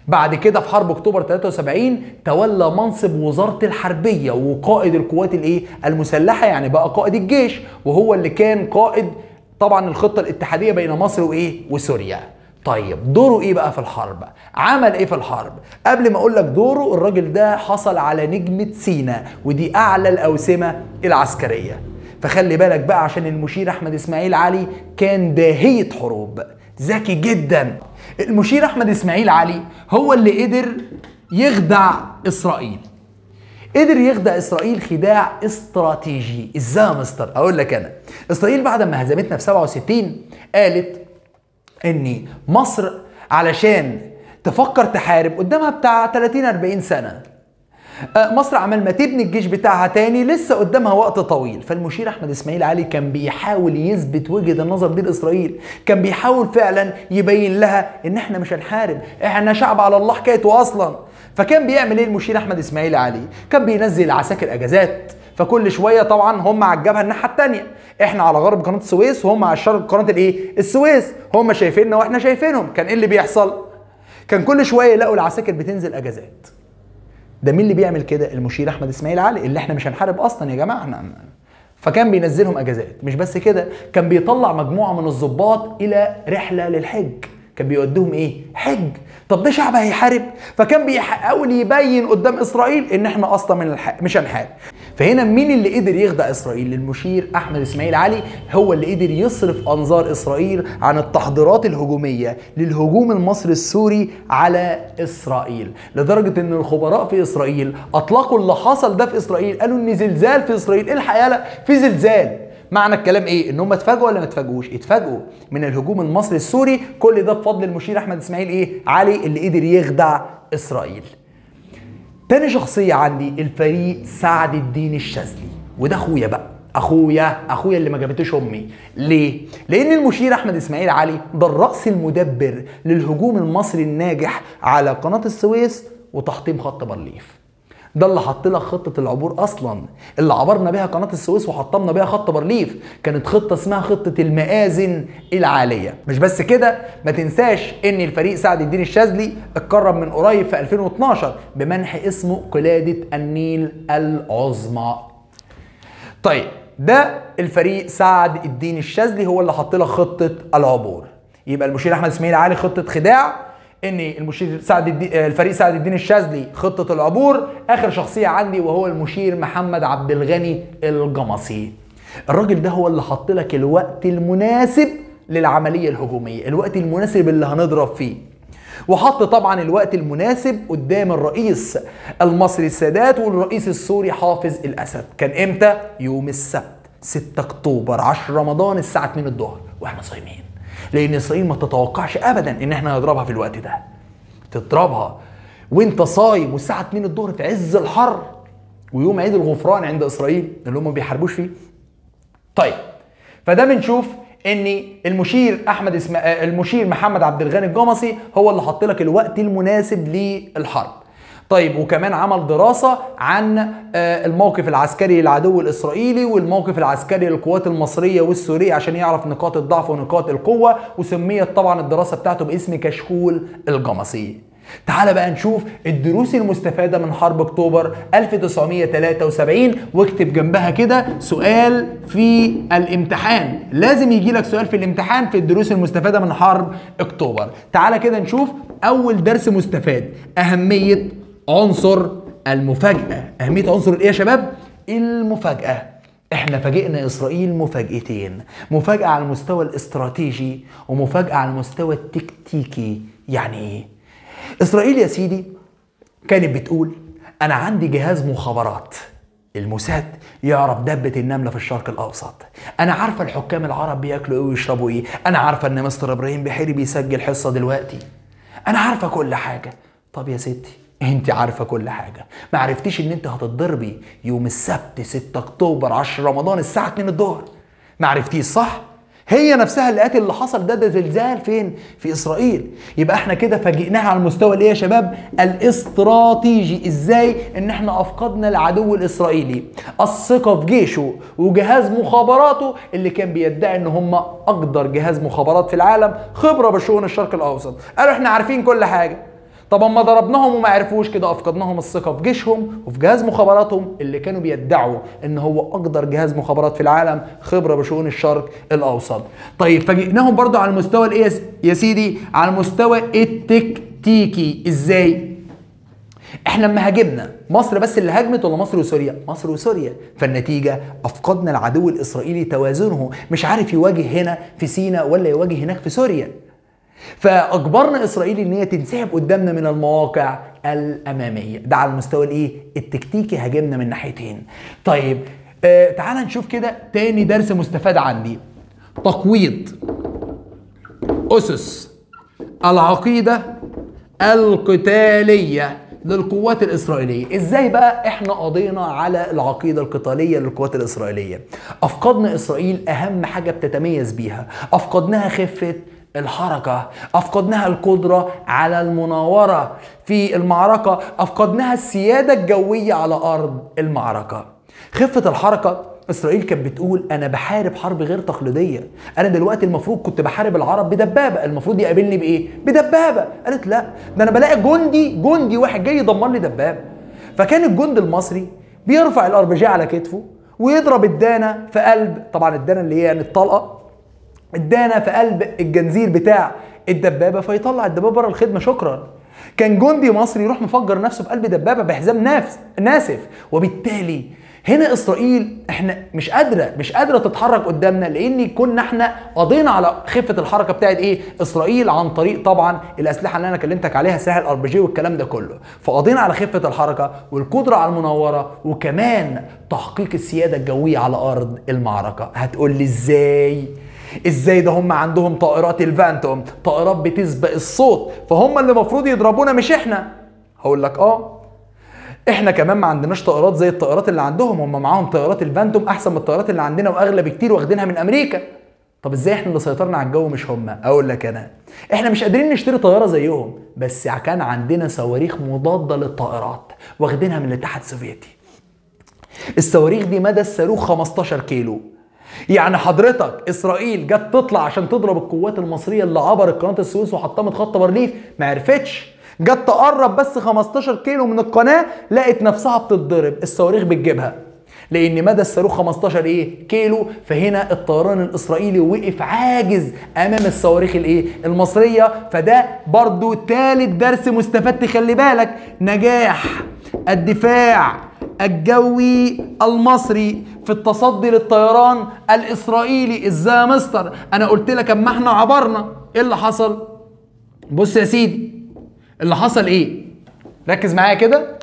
بعد كده في حرب اكتوبر 73 تولى منصب وزاره الحربيه وقائد القوات الايه المسلحه يعني بقى قائد الجيش وهو اللي كان قائد طبعا الخطه الاتحاديه بين مصر وايه وسوريا طيب دوره ايه بقى في الحرب عمل ايه في الحرب قبل ما اقول لك دوره الراجل ده حصل على نجمه سينا ودي اعلى الاوسمه العسكريه فخلي بالك بقى عشان المشير احمد اسماعيل علي كان داهيه حروب ذكي جدا المشير احمد اسماعيل علي هو اللي قدر يخدع اسرائيل قدر يخدع اسرائيل خداع استراتيجي ازاي يا مستر اقول لك انا اسرائيل بعد ما هزمتنا في 67 قالت ان مصر علشان تفكر تحارب قدامها بتاع 30 40 سنه آه، مصر عمال ما تبني الجيش بتاعها تاني لسه قدامها وقت طويل فالمشير احمد اسماعيل علي كان بيحاول يثبت وجهه النظر دي لاسرائيل كان بيحاول فعلا يبين لها ان احنا مش هنحارب احنا شعب على الله حكايته اصلا فكان بيعمل ايه المشير احمد اسماعيل علي كان بينزل عساكر اجازات فكل شويه طبعا هم على الجبهه الناحيه الثانيه احنا على غرب قناه السويس وهم على الشرق قناه الايه السويس هم شايفيننا واحنا شايفينهم كان ايه اللي بيحصل كان كل شويه يلاقوا العساكر بتنزل اجازات ده مين اللي بيعمل كده المشير احمد اسماعيل علي اللي احنا مش هنحارب اصلا يا جماعه احنا فكان بينزلهم اجازات مش بس كده كان بيطلع مجموعه من الضباط الى رحله للحج كان بيوديهم ايه حج طب ده شعب هيحارب فكان بيحاول يبين قدام اسرائيل ان احنا اصلا من الح... مش هنحارب فهنا مين اللي قدر يخدع اسرائيل المشير احمد اسماعيل علي هو اللي قدر يصرف انظار اسرائيل عن التحضيرات الهجوميه للهجوم المصري السوري على اسرائيل لدرجه ان الخبراء في اسرائيل اطلقوا اللي حصل ده في اسرائيل قالوا ان زلزال في اسرائيل ايه الحقيقه لا في زلزال معنى الكلام ايه ان هم اتفاجئوا ولا ما اتفاجئوش اتفاجئوا من الهجوم المصري السوري كل ده بفضل المشير احمد اسماعيل ايه علي اللي قدر يخدع اسرائيل تاني شخصية عندي الفريق سعد الدين الشاذلي وده اخويا بقى اخويا اخويا اللي ما جابتوش امي ليه لان المشير احمد اسماعيل علي ده الراس المدبر للهجوم المصري الناجح على قناه السويس وتحطيم خط بارليف ده اللي حط لك خطه العبور اصلا اللي عبرنا بيها قناه السويس وحطمنا بيها خط بارليف كانت خطه اسمها خطه المآذن العاليه مش بس كده ما تنساش ان الفريق سعد الدين الشاذلي اتكرم من قريب في 2012 بمنح اسمه قلاده النيل العظمى طيب ده الفريق سعد الدين الشاذلي هو اللي حط لك خطه العبور يبقى المشير احمد اسماعيل علي خطه خداع ان المشير سعد الدين الفريق سعد الدين الشاذلي خطه العبور اخر شخصيه عندي وهو المشير محمد عبد الغني الجمصي الراجل ده هو اللي حط لك الوقت المناسب للعمليه الهجوميه الوقت المناسب اللي هنضرب فيه وحط طبعا الوقت المناسب قدام الرئيس المصري السادات والرئيس السوري حافظ الاسد كان امتى يوم السبت 6 اكتوبر 10 رمضان الساعه 2 الظهر واحنا صايمين لان اسرائيل ما تتوقعش ابدا ان احنا نضربها في الوقت ده تضربها وانت صايم والساعه 2 الظهر في عز الحر ويوم عيد الغفران عند اسرائيل اللي هم ما بيحاربوش فيه طيب فده بنشوف ان المشير احمد اسم... المشير محمد عبد الغني الجمصي هو اللي حط لك الوقت المناسب للحرب طيب وكمان عمل دراسة عن الموقف العسكري للعدو الإسرائيلي والموقف العسكري للقوات المصرية والسورية عشان يعرف نقاط الضعف ونقاط القوة وسميت طبعا الدراسة بتاعته باسم كشكول الجمصي تعال بقى نشوف الدروس المستفادة من حرب اكتوبر 1973 واكتب جنبها كده سؤال في الامتحان لازم يجي لك سؤال في الامتحان في الدروس المستفادة من حرب اكتوبر تعال كده نشوف اول درس مستفاد اهمية عنصر المفاجأة أهمية عنصر الإيه يا شباب؟ المفاجأة احنا فاجئنا اسرائيل مفاجأتين مفاجأة على المستوى الاستراتيجي ومفاجأة على المستوى التكتيكي يعني ايه اسرائيل يا سيدي كانت بتقول انا عندي جهاز مخابرات الموساد يعرف دبة النملة في الشرق الأوسط أنا عارفة الحكام العرب بياكلوا إيه ويشربوا إيه أنا عارفة إن مستر إبراهيم بحيري بيسجل حصة دلوقتي أنا عارفة كل حاجة طب يا ستي انت عارفه كل حاجه ما عرفتيش ان انت هتتضربي يوم السبت 6 اكتوبر 10 رمضان الساعه 2 الظهر ما عرفتيش صح هي نفسها اللي قالت اللي حصل ده ده زلزال فين في اسرائيل يبقى احنا كده فاجئناها على المستوى الايه يا شباب الاستراتيجي ازاي ان احنا افقدنا العدو الاسرائيلي الثقه في جيشه وجهاز مخابراته اللي كان بيدعي ان هم اقدر جهاز مخابرات في العالم خبره بشؤون الشرق الاوسط قالوا احنا عارفين كل حاجه طب اما ضربناهم وما عرفوش كده افقدناهم الثقه في جيشهم وفي جهاز مخابراتهم اللي كانوا بيدعوا ان هو اقدر جهاز مخابرات في العالم خبره بشؤون الشرق الاوسط طيب فاجئناهم برضو على المستوى الايه يا سيدي على المستوى التكتيكي ازاي احنا لما هاجمنا مصر بس اللي هاجمت ولا مصر وسوريا مصر وسوريا فالنتيجه افقدنا العدو الاسرائيلي توازنه مش عارف يواجه هنا في سيناء ولا يواجه هناك في سوريا فاجبرنا اسرائيل ان هي تنسحب قدامنا من المواقع الاماميه ده على المستوى الايه التكتيكي هاجمنا من ناحيتين طيب آه تعال نشوف كده تاني درس مستفاد عندي تقويض اسس العقيده القتاليه للقوات الإسرائيلية إزاي بقى إحنا قضينا على العقيدة القتالية للقوات الإسرائيلية أفقدنا إسرائيل أهم حاجة بتتميز بيها أفقدناها خفة الحركة أفقدناها القدرة على المناورة في المعركة أفقدناها السيادة الجوية على أرض المعركة خفة الحركة اسرائيل كانت بتقول انا بحارب حرب غير تقليديه انا دلوقتي المفروض كنت بحارب العرب بدبابه المفروض يقابلني بايه بدبابه قالت لا ده انا بلاقي جندي جندي واحد جاي يدمر لي دبابه فكان الجندي المصري بيرفع الار بي جي على كتفه ويضرب الدانه في قلب طبعا الدانه اللي هي يعني الطلقه الدانه في قلب الجنزير بتاع الدبابه فيطلع الدبابه بره الخدمه شكرا كان جندي مصري يروح مفجر نفسه في قلب دبابه بحزام نافس ناسف وبالتالي هنا اسرائيل احنا مش قادره مش قادره تتحرك قدامنا لان كنا احنا قضينا على خفه الحركه بتاعت ايه اسرائيل عن طريق طبعا الاسلحه اللي انا كلمتك عليها سلاح الار بي جي والكلام ده كله فقضينا على خفه الحركه والقدره على المناوره وكمان تحقيق السياده الجويه على ارض المعركه هتقول لي ازاي ازاي ده هم عندهم طائرات الفانتوم طائرات بتسبق الصوت فهم اللي المفروض يضربونا مش احنا هقول لك اه احنا كمان ما عندناش طائرات زي الطائرات اللي عندهم هم معاهم طائرات الفانتوم احسن من الطائرات اللي عندنا واغلى بكتير واخدينها من امريكا طب ازاي احنا اللي سيطرنا على الجو مش هم اقول لك انا احنا مش قادرين نشتري طياره زيهم بس كان عندنا صواريخ مضاده للطائرات واخدينها من الاتحاد السوفيتي الصواريخ دي مدى الصاروخ 15 كيلو يعني حضرتك اسرائيل جت تطلع عشان تضرب القوات المصريه اللي عبرت قناه السويس وحطمت خط بارليف ما عرفتش جت تقرب بس 15 كيلو من القناه لقت نفسها بتتضرب الصواريخ بتجيبها لان مدى الصاروخ 15 ايه كيلو فهنا الطيران الاسرائيلي وقف عاجز امام الصواريخ الايه المصريه فده برضو تالت درس مستفاد تخلي بالك نجاح الدفاع الجوي المصري في التصدي للطيران الاسرائيلي ازاي يا مستر انا قلت لك اما احنا عبرنا ايه اللي حصل بص يا سيدي اللي حصل ايه ركز معايا كده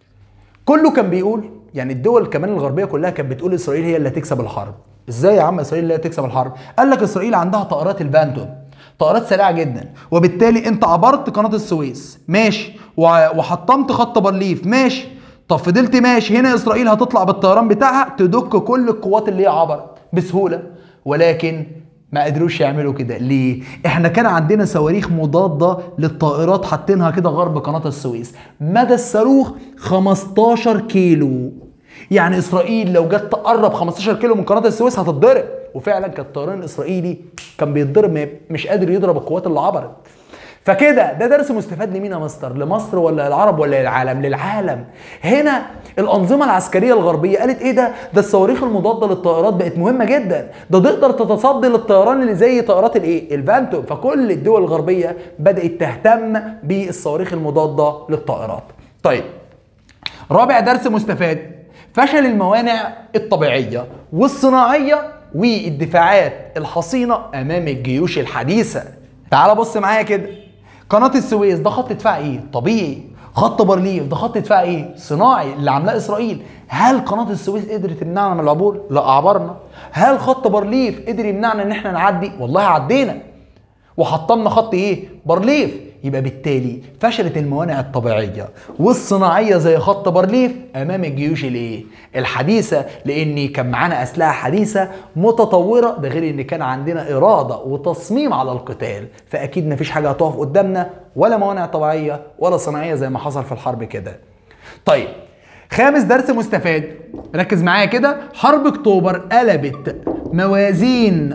كله كان بيقول يعني الدول كمان الغربيه كلها كانت بتقول اسرائيل هي اللي هتكسب الحرب ازاي يا عم اسرائيل اللي هتكسب الحرب قال لك اسرائيل عندها طائرات البانتون طائرات سريعه جدا وبالتالي انت عبرت قناه السويس ماشي وحطمت خط بارليف ماشي طب فضلت ماشي هنا اسرائيل هتطلع بالطيران بتاعها تدك كل القوات اللي هي عبرت بسهوله ولكن ما قدروش يعملوا كده ليه احنا كان عندنا صواريخ مضاده للطائرات حاطينها كده غرب قناه السويس مدى الصاروخ 15 كيلو يعني اسرائيل لو جت تقرب 15 كيلو من قناه السويس هتتضرب وفعلا كان الطيران الاسرائيلي كان بيتضرب مش قادر يضرب القوات اللي عبرت فكده ده درس مستفاد لمين يا مستر لمصر ولا للعرب ولا للعالم للعالم هنا الانظمه العسكريه الغربيه قالت ايه ده ده الصواريخ المضاده للطائرات بقت مهمه جدا ده تقدر تتصدي للطيران اللي زي طائرات الايه الفانتوم فكل الدول الغربيه بدات تهتم بالصواريخ المضاده للطائرات طيب رابع درس مستفاد فشل الموانع الطبيعيه والصناعيه والدفاعات الحصينه امام الجيوش الحديثه تعال بص معايا كده قناه السويس ده خط دفاع ايه طبيعي خط بارليف ده خط دفاع ايه صناعي اللي عاملاه اسرائيل هل قناه السويس قدرت تمنعنا من العبور لا عبرنا هل خط بارليف قدر يمنعنا ان احنا نعدي والله عدينا وحطمنا خط ايه بارليف يبقى بالتالي فشلت الموانع الطبيعيه والصناعيه زي خط بارليف امام الجيوش الايه الحديثه لان كان معانا اسلحه حديثه متطوره ده غير ان كان عندنا اراده وتصميم على القتال فاكيد مفيش حاجه هتقف قدامنا ولا موانع طبيعيه ولا صناعيه زي ما حصل في الحرب كده طيب خامس درس مستفاد ركز معايا كده حرب اكتوبر قلبت موازين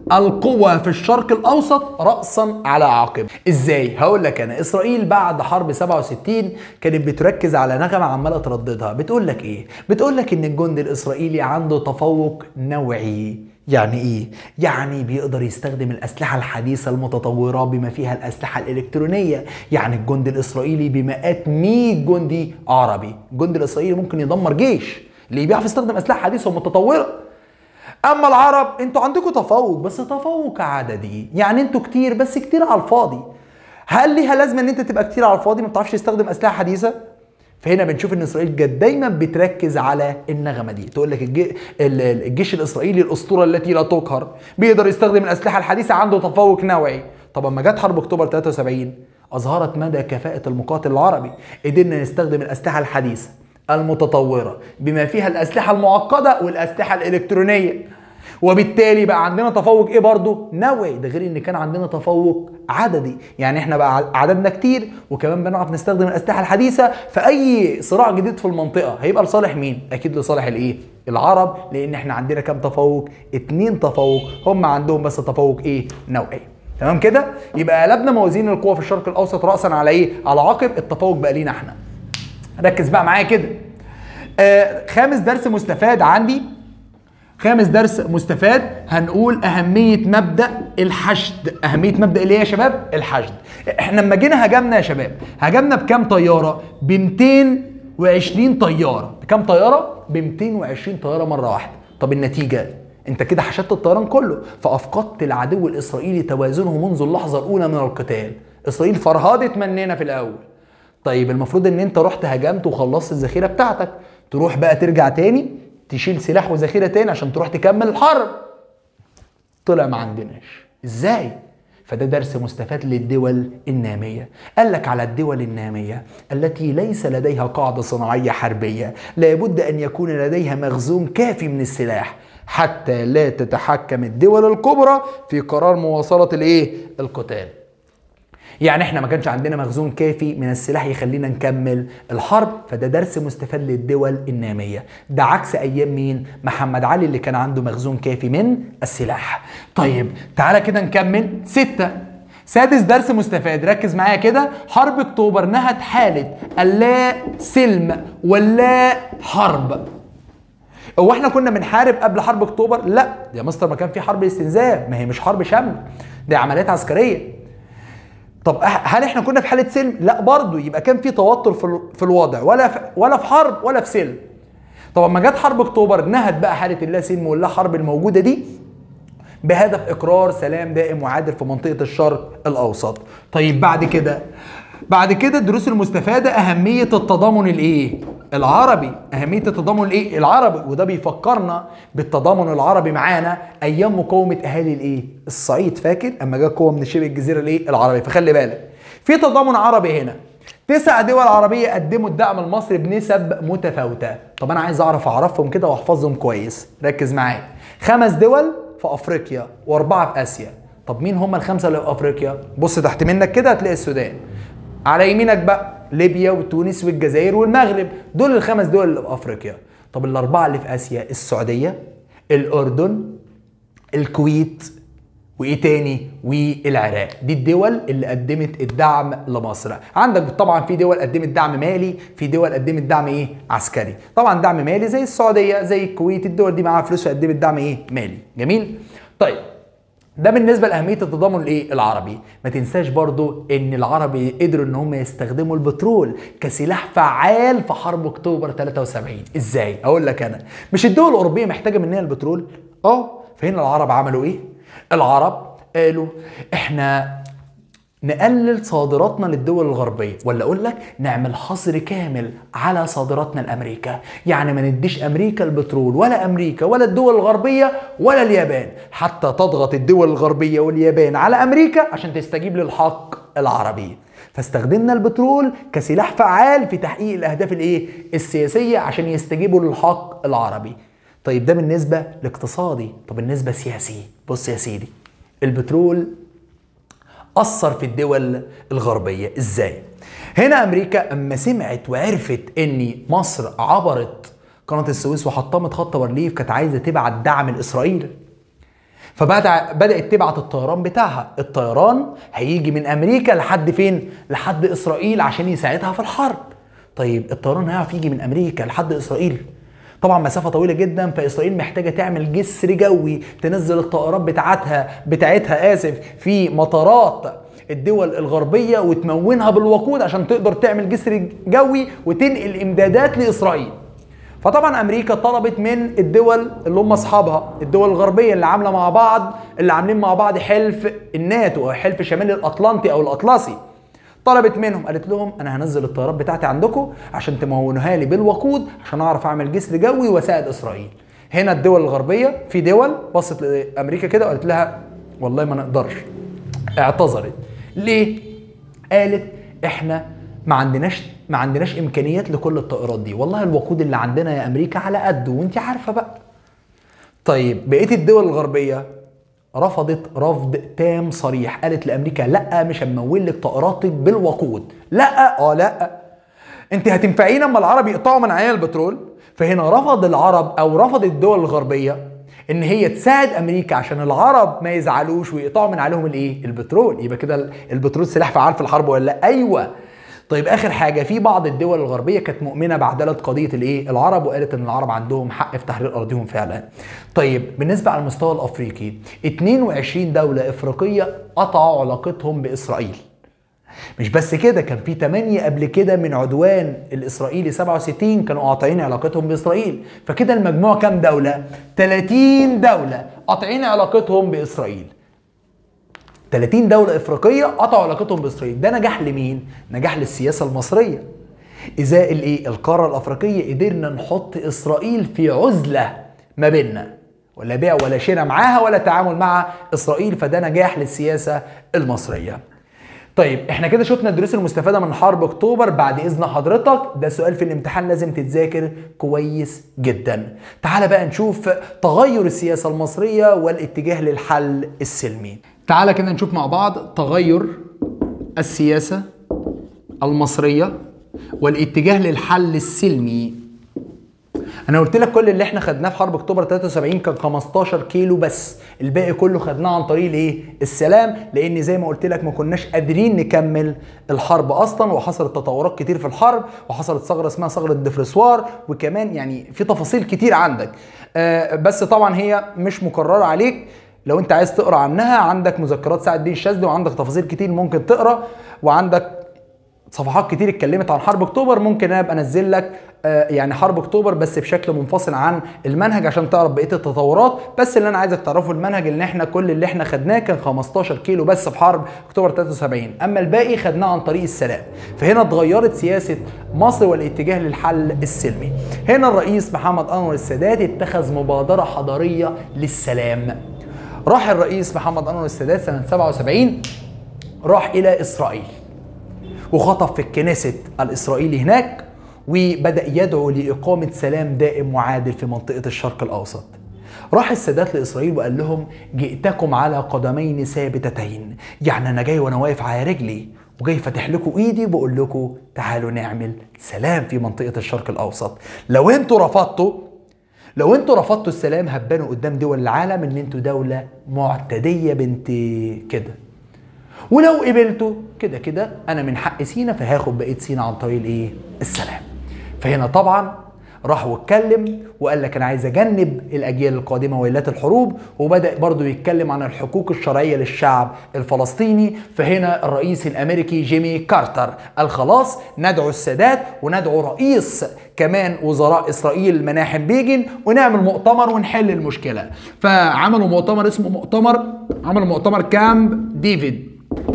القوى في الشرق الاوسط راسا على عقب ازاي هقول لك انا اسرائيل بعد حرب 67 كانت بتركز على نغمه عماله ترددها بتقول لك ايه بتقول لك ان الجند الاسرائيلي عنده تفوق نوعي يعني ايه؟ يعني بيقدر يستخدم الاسلحه الحديثه المتطوره بما فيها الاسلحه الالكترونيه، يعني الجند الاسرائيلي بمئات 100 جندي عربي، الجند الاسرائيلي ممكن يدمر جيش، اللي بيعرف يستخدم اسلحه حديثه ومتطوره. اما العرب انتوا عندكم تفوق بس تفوق عددي، يعني انتوا كتير بس كتير على الفاضي. هل ليها لازمه ان انت تبقى كتير على الفاضي ما بتعرفش تستخدم اسلحه حديثه؟ فهنا بنشوف ان اسرائيل جت دايما بتركز على النغمه دي تقول لك الجيش الاسرائيلي الاسطوره التي لا تقهر بيقدر يستخدم الاسلحه الحديثه عنده تفوق نوعي طب اما جت حرب اكتوبر 73 اظهرت مدى كفاءه المقاتل العربي قدرنا نستخدم الاسلحه الحديثه المتطوره بما فيها الاسلحه المعقده والاسلحه الالكترونيه وبالتالي بقى عندنا تفوق ايه برضه نوعي ده غير ان كان عندنا تفوق عددي يعني احنا بقى عددنا كتير وكمان بنعرف نستخدم الاسلحه الحديثه فاي صراع جديد في المنطقه هيبقى لصالح مين اكيد لصالح الايه العرب لان احنا عندنا كام تفوق اتنين تفوق هم عندهم بس تفوق ايه نوعي تمام كده يبقى قلبنا موازين القوى في الشرق الاوسط راسا على ايه على عقب التفوق بقى لينا احنا ركز بقى معايا كده آه خامس درس مستفاد عندي خامس درس مستفاد هنقول أهمية مبدأ الحشد أهمية مبدأ اللي هي يا شباب الحشد احنا لما جينا هجمنا يا شباب هجمنا بكام طيارة ب 220 طيارة بكام طيارة ب 220 طيارة مرة واحدة طب النتيجة انت كده حشدت الطيران كله فافقدت العدو الاسرائيلي توازنه منذ اللحظه الاولى من القتال اسرائيل فرهدت مننا في الاول طيب المفروض ان انت رحت هجمت وخلصت الذخيره بتاعتك تروح بقى ترجع تاني تشيل سلاح وذخيره تاني عشان تروح تكمل الحرب طلع ما عندناش ازاي فده درس مستفاد للدول النامية قال لك على الدول النامية التي ليس لديها قاعدة صناعية حربية لابد أن يكون لديها مخزون كافي من السلاح حتى لا تتحكم الدول الكبرى في قرار مواصلة الايه القتال يعني احنا ما كانش عندنا مخزون كافي من السلاح يخلينا نكمل الحرب فده درس مستفاد للدول النامية ده عكس ايام مين محمد علي اللي كان عنده مخزون كافي من السلاح طيب تعالى كده نكمل ستة سادس درس مستفاد ركز معايا كده حرب اكتوبر نهت حالة اللا سلم واللا حرب هو احنا كنا بنحارب قبل حرب اكتوبر لا يا مستر ما كان في حرب استنزاف ما هي مش حرب شمل دي عمليات عسكريه طب هل احنا كنا في حاله سلم؟ لا برضه يبقى كان في توتر في, في الوضع ولا في ولا في حرب ولا في سلم. طب لما جت حرب اكتوبر نهت بقى حاله اللا سلم واللا حرب الموجوده دي بهدف اقرار سلام دائم وعادل في منطقه الشرق الاوسط. طيب بعد كده بعد كده الدروس المستفاده اهميه التضامن الايه؟ العربي اهميه التضامن الايه العربي وده بيفكرنا بالتضامن العربي معانا ايام مقاومه اهالي الايه الصعيد فاكر اما جه قوه من شبه الجزيره الايه العربيه فخلي بالك في تضامن عربي هنا تسع دول عربية قدموا الدعم المصري بنسب متفاوتة طب أنا عايز أعرف أعرفهم كده وأحفظهم كويس ركز معايا خمس دول في أفريقيا وأربعة في آسيا طب مين هم الخمسة اللي في أفريقيا بص تحت منك كده هتلاقي السودان على يمينك بقى ليبيا وتونس والجزائر والمغرب دول الخمس دول اللي في افريقيا طب الاربعه اللي في اسيا السعوديه الاردن الكويت وايه تاني والعراق دي الدول اللي قدمت الدعم لمصر عندك طبعا في دول قدمت دعم مالي في دول قدمت دعم ايه عسكري طبعا دعم مالي زي السعوديه زي الكويت الدول دي معاها فلوس فقدمت دعم ايه مالي جميل طيب ده بالنسبه لاهميه التضامن الايه العربي ما تنساش برضو ان العرب قدروا ان هم يستخدموا البترول كسلاح فعال في حرب اكتوبر 73 ازاي اقول لك انا مش الدول الاوروبيه محتاجه مننا البترول اه فهنا العرب عملوا ايه العرب قالوا احنا نقلل صادراتنا للدول الغربية ولا أقول لك نعمل حصر كامل على صادراتنا لأمريكا يعني ما نديش أمريكا البترول ولا أمريكا ولا الدول الغربية ولا اليابان حتى تضغط الدول الغربية واليابان على أمريكا عشان تستجيب للحق العربي فاستخدمنا البترول كسلاح فعال في تحقيق الأهداف الإيه؟ السياسية عشان يستجيبوا للحق العربي طيب ده بالنسبة لاقتصادي طب بالنسبة سياسي بص يا سيدي البترول أثر في الدول الغربية إزاي؟ هنا أمريكا أما سمعت وعرفت إن مصر عبرت قناة السويس وحطمت خط بارليف كانت عايزة تبعت دعم لإسرائيل فبدأ بدأت تبعت الطيران بتاعها الطيران هيجي من أمريكا لحد فين؟ لحد إسرائيل عشان يساعدها في الحرب طيب الطيران هيعرف يجي من أمريكا لحد إسرائيل طبعا مسافة طويلة جدا فإسرائيل محتاجة تعمل جسر جوي تنزل الطائرات بتاعتها بتاعتها آسف في مطارات الدول الغربية وتمونها بالوقود عشان تقدر تعمل جسر جوي وتنقل إمدادات لإسرائيل فطبعا امريكا طلبت من الدول اللي هم اصحابها الدول الغربيه اللي عامله مع بعض اللي عاملين مع بعض حلف الناتو او حلف شمال الاطلنطي او الاطلسي طلبت منهم قالت لهم انا هنزل الطيارات بتاعتي عندكم عشان تمونوها لي بالوقود عشان اعرف اعمل جسر جوي واساعد اسرائيل هنا الدول الغربيه في دول بصت لامريكا كده وقالت لها والله ما نقدرش اعتذرت ليه قالت احنا ما عندناش ما عندناش امكانيات لكل الطائرات دي والله الوقود اللي عندنا يا امريكا على قده وانت عارفه بقى طيب بقيه الدول الغربيه رفضت رفض تام صريح قالت لامريكا لا مش هنمول لك طائراتك بالوقود لا اه لا انت هتنفعينا اما العرب يقطعوا من عيال البترول فهنا رفض العرب او رفض الدول الغربيه ان هي تساعد امريكا عشان العرب ما يزعلوش ويقطعوا من عليهم الايه البترول يبقى كده البترول سلاح فعال في الحرب ولا لا ايوه طيب اخر حاجه في بعض الدول الغربيه كانت مؤمنه بعداله قضيه الايه العرب وقالت ان العرب عندهم حق في تحرير ارضهم فعلا طيب بالنسبه على المستوى الافريقي 22 دوله افريقيه قطعوا علاقتهم باسرائيل مش بس كده كان في 8 قبل كده من عدوان الاسرائيلي 67 كانوا قاطعين علاقتهم باسرائيل فكده المجموع كام دوله 30 دوله قاطعين علاقتهم باسرائيل 30 دولة إفريقية قطعوا علاقتهم بإسرائيل، ده نجاح لمين؟ نجاح للسياسة المصرية. إزاء الإيه؟ القارة الأفريقية قدرنا نحط إسرائيل في عزلة ما بيننا. ولا بيع ولا شراء معاها ولا تعامل مع إسرائيل فده نجاح للسياسة المصرية. طيب احنا كده شفنا الدروس المستفادة من حرب اكتوبر بعد اذن حضرتك ده سؤال في الامتحان لازم تتذاكر كويس جدا تعال بقى نشوف تغير السياسة المصرية والاتجاه للحل السلمي تعال كده نشوف مع بعض تغير السياسة المصرية والاتجاه للحل السلمي انا قلت لك كل اللي احنا خدناه في حرب اكتوبر 73 كان 15 كيلو بس الباقي كله خدناه عن طريق الايه السلام لان زي ما قلت لك ما كناش قادرين نكمل الحرب اصلا وحصلت تطورات كتير في الحرب وحصلت ثغره اسمها ثغره دفرسوار وكمان يعني في تفاصيل كتير عندك آه بس طبعا هي مش مكرره عليك لو انت عايز تقرا عنها عندك مذكرات سعد الدين الشاذلي وعندك تفاصيل كتير ممكن تقرا وعندك صفحات كتير اتكلمت عن حرب اكتوبر ممكن انا ابقى انزل لك آه يعني حرب اكتوبر بس بشكل منفصل عن المنهج عشان تعرف بقيه التطورات بس اللي انا عايزك تعرفه المنهج ان احنا كل اللي احنا خدناه كان 15 كيلو بس في حرب اكتوبر 73 اما الباقي خدناه عن طريق السلام فهنا اتغيرت سياسه مصر والاتجاه للحل السلمي هنا الرئيس محمد انور السادات اتخذ مبادره حضاريه للسلام راح الرئيس محمد انور السادات سنه 77 راح الى اسرائيل وخطب في الكنيست الإسرائيلي هناك وبدأ يدعو لإقامة سلام دائم وعادل في منطقة الشرق الأوسط راح السادات لإسرائيل وقال لهم جئتكم على قدمين ثابتتين يعني أنا جاي وأنا واقف على رجلي وجاي فاتح لكم ايدي بقول لكم تعالوا نعمل سلام في منطقه الشرق الاوسط لو انتوا رفضتوا لو انتوا رفضتوا السلام هتبانوا قدام دول العالم ان انتوا دوله معتديه بنت كده ولو قبلته كده كده انا من حق سينا فهاخد بقيه سينا عن طريق الايه السلام فهنا طبعا راح واتكلم وقال لك انا عايز اجنب الاجيال القادمه ويلات الحروب وبدا برضه يتكلم عن الحقوق الشرعيه للشعب الفلسطيني فهنا الرئيس الامريكي جيمي كارتر قال خلاص ندعو السادات وندعو رئيس كمان وزراء اسرائيل مناحم بيجن ونعمل مؤتمر ونحل المشكله فعملوا مؤتمر اسمه مؤتمر عملوا مؤتمر كامب ديفيد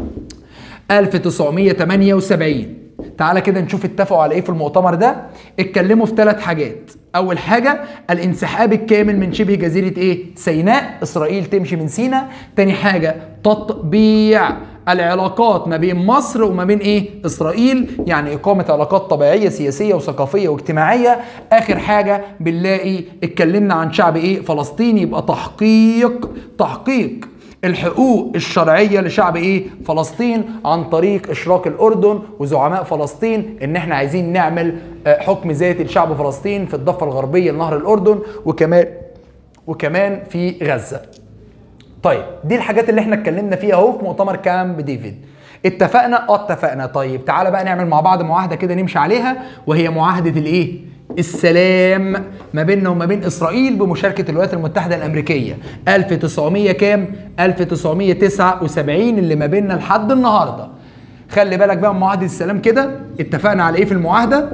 1978 تعالى كده نشوف اتفقوا على ايه في المؤتمر ده اتكلموا في ثلاث حاجات اول حاجه الانسحاب الكامل من شبه جزيره ايه سيناء اسرائيل تمشي من سيناء تاني حاجه تطبيع العلاقات ما بين مصر وما بين ايه اسرائيل يعني اقامه علاقات طبيعيه سياسيه وثقافيه واجتماعيه اخر حاجه بنلاقي اتكلمنا عن شعب ايه فلسطيني يبقى تحقيق تحقيق الحقوق الشرعيه لشعب ايه فلسطين عن طريق اشراك الاردن وزعماء فلسطين ان احنا عايزين نعمل حكم ذاتي لشعب فلسطين في الضفه الغربيه لنهر الاردن وكمان وكمان في غزه طيب دي الحاجات اللي احنا اتكلمنا فيها اهو في مؤتمر كامب ديفيد اتفقنا اه اتفقنا طيب تعالى بقى نعمل مع بعض معاهده كده نمشي عليها وهي معاهده الايه السلام ما بيننا وما بين اسرائيل بمشاركه الولايات المتحده الامريكيه 1900 كام 1979 اللي ما بيننا لحد النهارده خلي بالك بقى من معاهده السلام كده اتفقنا على ايه في المعاهده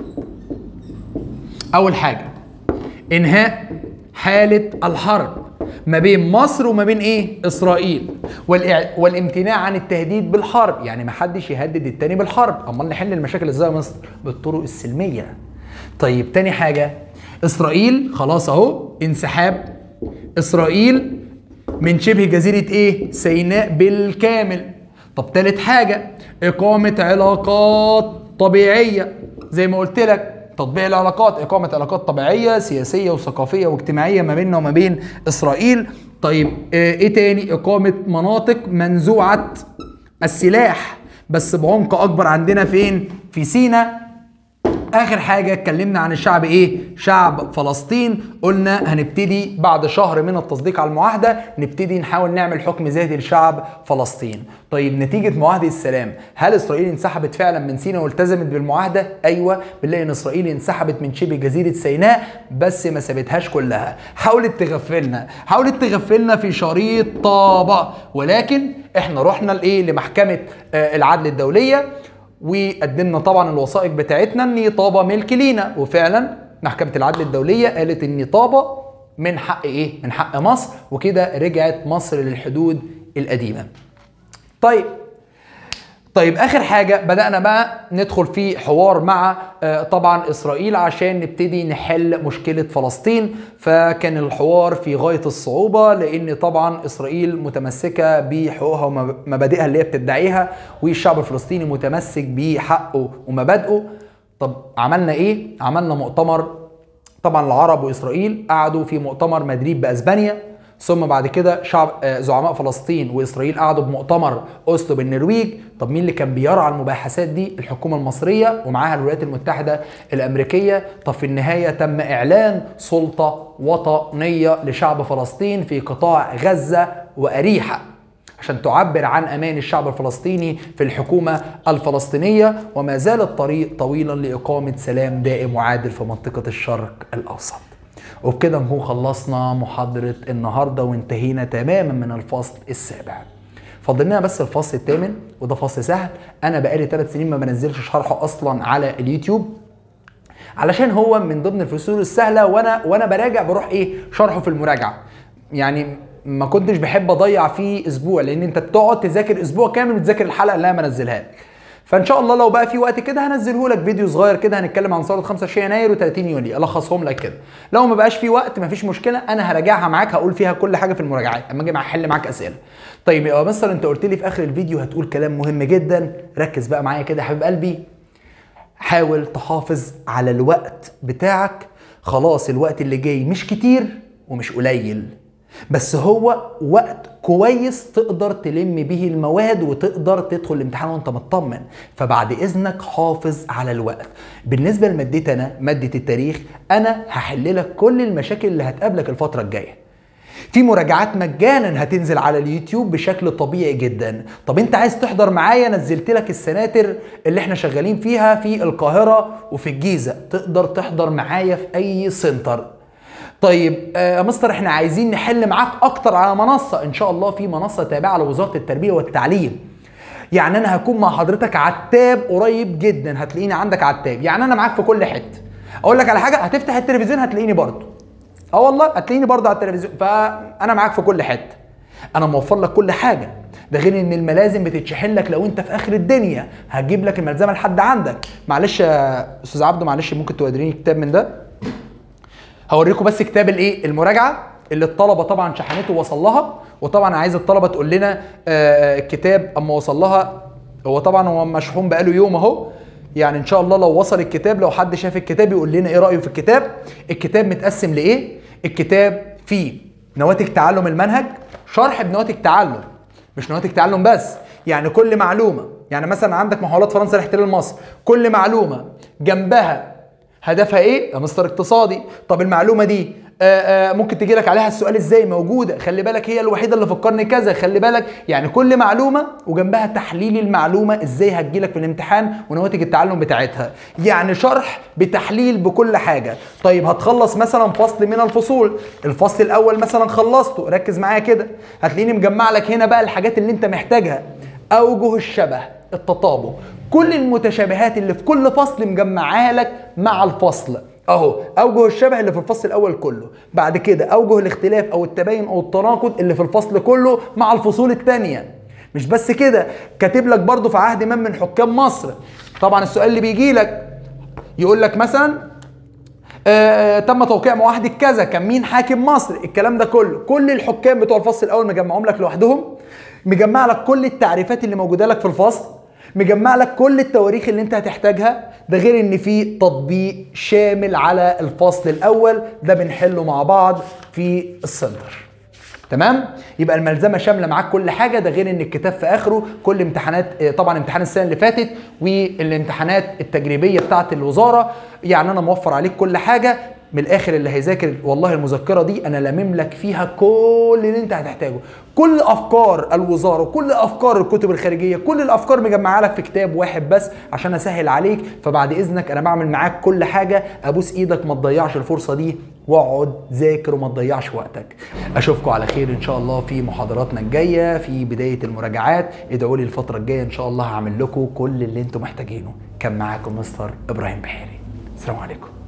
اول حاجه انهاء حاله الحرب ما بين مصر وما بين ايه اسرائيل والإع... والامتناع عن التهديد بالحرب يعني ما حدش يهدد التاني بالحرب امال نحل المشاكل ازاي يا مصر بالطرق السلميه طيب تاني حاجه اسرائيل خلاص اهو انسحاب اسرائيل من شبه جزيره ايه سيناء بالكامل طب تالت حاجه اقامه علاقات طبيعيه زي ما قلت لك تطبيق العلاقات إقامة علاقات طبيعية سياسية وثقافية واجتماعية ما بيننا وما بين إسرائيل طيب آه، إيه تاني إقامة مناطق منزوعة السلاح بس بعمق أكبر عندنا فين في سينا اخر حاجه اتكلمنا عن الشعب ايه شعب فلسطين قلنا هنبتدي بعد شهر من التصديق على المعاهده نبتدي نحاول نعمل حكم ذاتي لشعب فلسطين طيب نتيجه معاهده السلام هل اسرائيل انسحبت فعلا من سيناء والتزمت بالمعاهده ايوه بنلاقي ان اسرائيل انسحبت من شبه جزيره سيناء بس ما سابتهاش كلها حاولت تغفلنا حاولت تغفلنا في شريط طابه ولكن احنا رحنا لايه لمحكمه آه، العدل الدوليه وقدمنا طبعا الوثائق بتاعتنا ان طابه ملك لينا وفعلا محكمه العدل الدوليه قالت ان طابه من حق ايه؟ من حق مصر وكده رجعت مصر للحدود القديمه. طيب طيب اخر حاجه بدانا بقى ندخل في حوار مع آه، طبعا اسرائيل عشان نبتدي نحل مشكله فلسطين فكان الحوار في غايه الصعوبه لان طبعا اسرائيل متمسكه بحقوقها ومبادئها اللي هي بتدعيها والشعب الفلسطيني متمسك بحقه ومبادئه طب عملنا ايه عملنا مؤتمر طبعا العرب واسرائيل قعدوا في مؤتمر مدريد باسبانيا ثم بعد كده شعب آه، زعماء فلسطين واسرائيل قعدوا بمؤتمر اوسلو بالنرويج طب مين اللي كان بيرعى المباحثات دي الحكومه المصريه ومعاها الولايات المتحده الامريكيه طب في النهايه تم اعلان سلطه وطنيه لشعب فلسطين في قطاع غزه واريحه عشان تعبر عن امان الشعب الفلسطيني في الحكومه الفلسطينيه وما زال الطريق طويلا لاقامه سلام دائم وعادل في منطقه الشرق الاوسط وبكده نكون خلصنا محاضرة النهاردة وانتهينا تماما من الفصل السابع فاضل لنا بس الفصل الثامن وده فصل سهل انا بقالي ثلاث سنين ما بنزلش شرحه اصلا على اليوتيوب علشان هو من ضمن الفصول السهله وانا وانا براجع بروح ايه شرحه في المراجعه يعني ما كنتش بحب اضيع فيه اسبوع لان انت بتقعد تذاكر اسبوع كامل بتذاكر الحلقه اللي انا منزلها لك فان شاء الله لو بقى في وقت كده هنزله لك فيديو صغير كده هنتكلم عن ثوره 25 يناير و30 يوليو الخصهم لك كده لو ما بقاش في وقت مفيش مشكله انا هراجعها معاك هقول فيها كل حاجه في المراجعات اما اجي احل معاك اسئله طيب يا مستر انت قلت لي في اخر الفيديو هتقول كلام مهم جدا ركز بقى معايا كده يا حبيب قلبي حاول تحافظ على الوقت بتاعك خلاص الوقت اللي جاي مش كتير ومش قليل بس هو وقت كويس تقدر تلم به المواد وتقدر تدخل الامتحان وانت مطمن فبعد اذنك حافظ على الوقت بالنسبه لمادتي انا ماده التاريخ انا هحل لك كل المشاكل اللي هتقابلك الفتره الجايه في مراجعات مجانا هتنزل على اليوتيوب بشكل طبيعي جدا طب انت عايز تحضر معايا نزلت لك السناتر اللي احنا شغالين فيها في القاهره وفي الجيزه تقدر تحضر معايا في اي سنتر طيب آه، يا مستر احنا عايزين نحل معاك اكتر على منصه ان شاء الله في منصه تابعه لوزاره التربيه والتعليم يعني انا هكون مع حضرتك على التاب قريب جدا هتلاقيني عندك على التاب يعني انا معاك في كل حته اقول لك على حاجه هتفتح التلفزيون هتلاقيني برضه اه والله هتلاقيني برضه على التلفزيون فانا معاك في كل حته انا موفر لك كل حاجه ده غير ان الملازم بتتشحن لك لو انت في اخر الدنيا هجيب لك الملزمه لحد عندك معلش يا استاذ عبده معلش ممكن توريني كتاب من ده هوريكم بس كتاب الايه المراجعه اللي الطلبه طبعا شحنته وصل لها وطبعا عايز الطلبه تقول لنا آه، آه، الكتاب اما وصل لها هو طبعا هو مشحون بقاله يوم اهو يعني ان شاء الله لو وصل الكتاب لو حد شاف الكتاب يقول لنا ايه رايه في الكتاب الكتاب متقسم لايه الكتاب فيه نواتج تعلم المنهج شرح بنواتج تعلم مش نواتج تعلم بس يعني كل معلومه يعني مثلا عندك محاولات فرنسا لاحتلال مصر كل معلومه جنبها هدفها ايه؟ يا مستر اقتصادي طب المعلومه دي آه، آه، ممكن تجي لك عليها السؤال ازاي موجوده خلي بالك هي الوحيده اللي فكرني كذا خلي بالك يعني كل معلومه وجنبها تحليل المعلومه ازاي هتجي لك في الامتحان ونواتج التعلم بتاعتها يعني شرح بتحليل بكل حاجه طيب هتخلص مثلا فصل من الفصول الفصل الاول مثلا خلصته ركز معايا كده هتلاقيني مجمع لك هنا بقى الحاجات اللي انت محتاجها اوجه الشبه التطابق كل المتشابهات اللي في كل فصل مجمعها لك مع الفصل اهو اوجه الشبه اللي في الفصل الاول كله بعد كده اوجه الاختلاف او التباين او التناقض اللي في الفصل كله مع الفصول الثانيه مش بس كده كاتب لك برضه في عهد من من حكام مصر طبعا السؤال اللي بيجي لك يقول لك مثلا آه تم توقيع معاهده كذا كان مين حاكم مصر الكلام ده كله كل الحكام بتوع الفصل الاول مجمعهم لك لوحدهم مجمع لك كل التعريفات اللي موجوده لك في الفصل مجمع لك كل التواريخ اللي انت هتحتاجها ده غير ان في تطبيق شامل على الفصل الاول ده بنحله مع بعض في السنتر تمام يبقى الملزمه شامله معاك كل حاجه ده غير ان الكتاب في اخره كل امتحانات اه، طبعا امتحان السنه اللي فاتت والامتحانات التجريبيه بتاعه الوزاره يعني انا موفر عليك كل حاجه من الاخر اللي هيذاكر والله المذكره دي انا لامم لك فيها كل اللي انت هتحتاجه كل افكار الوزاره كل افكار الكتب الخارجيه كل الافكار مجمعها لك في كتاب واحد بس عشان اسهل عليك فبعد اذنك انا بعمل معاك كل حاجه ابوس ايدك ما تضيعش الفرصه دي واقعد ذاكر وما تضيعش وقتك اشوفكم على خير ان شاء الله في محاضراتنا الجايه في بدايه المراجعات ادعوا لي الفتره الجايه ان شاء الله هعمل لكم كل اللي انتم محتاجينه كان معاكم مستر ابراهيم بحيري السلام عليكم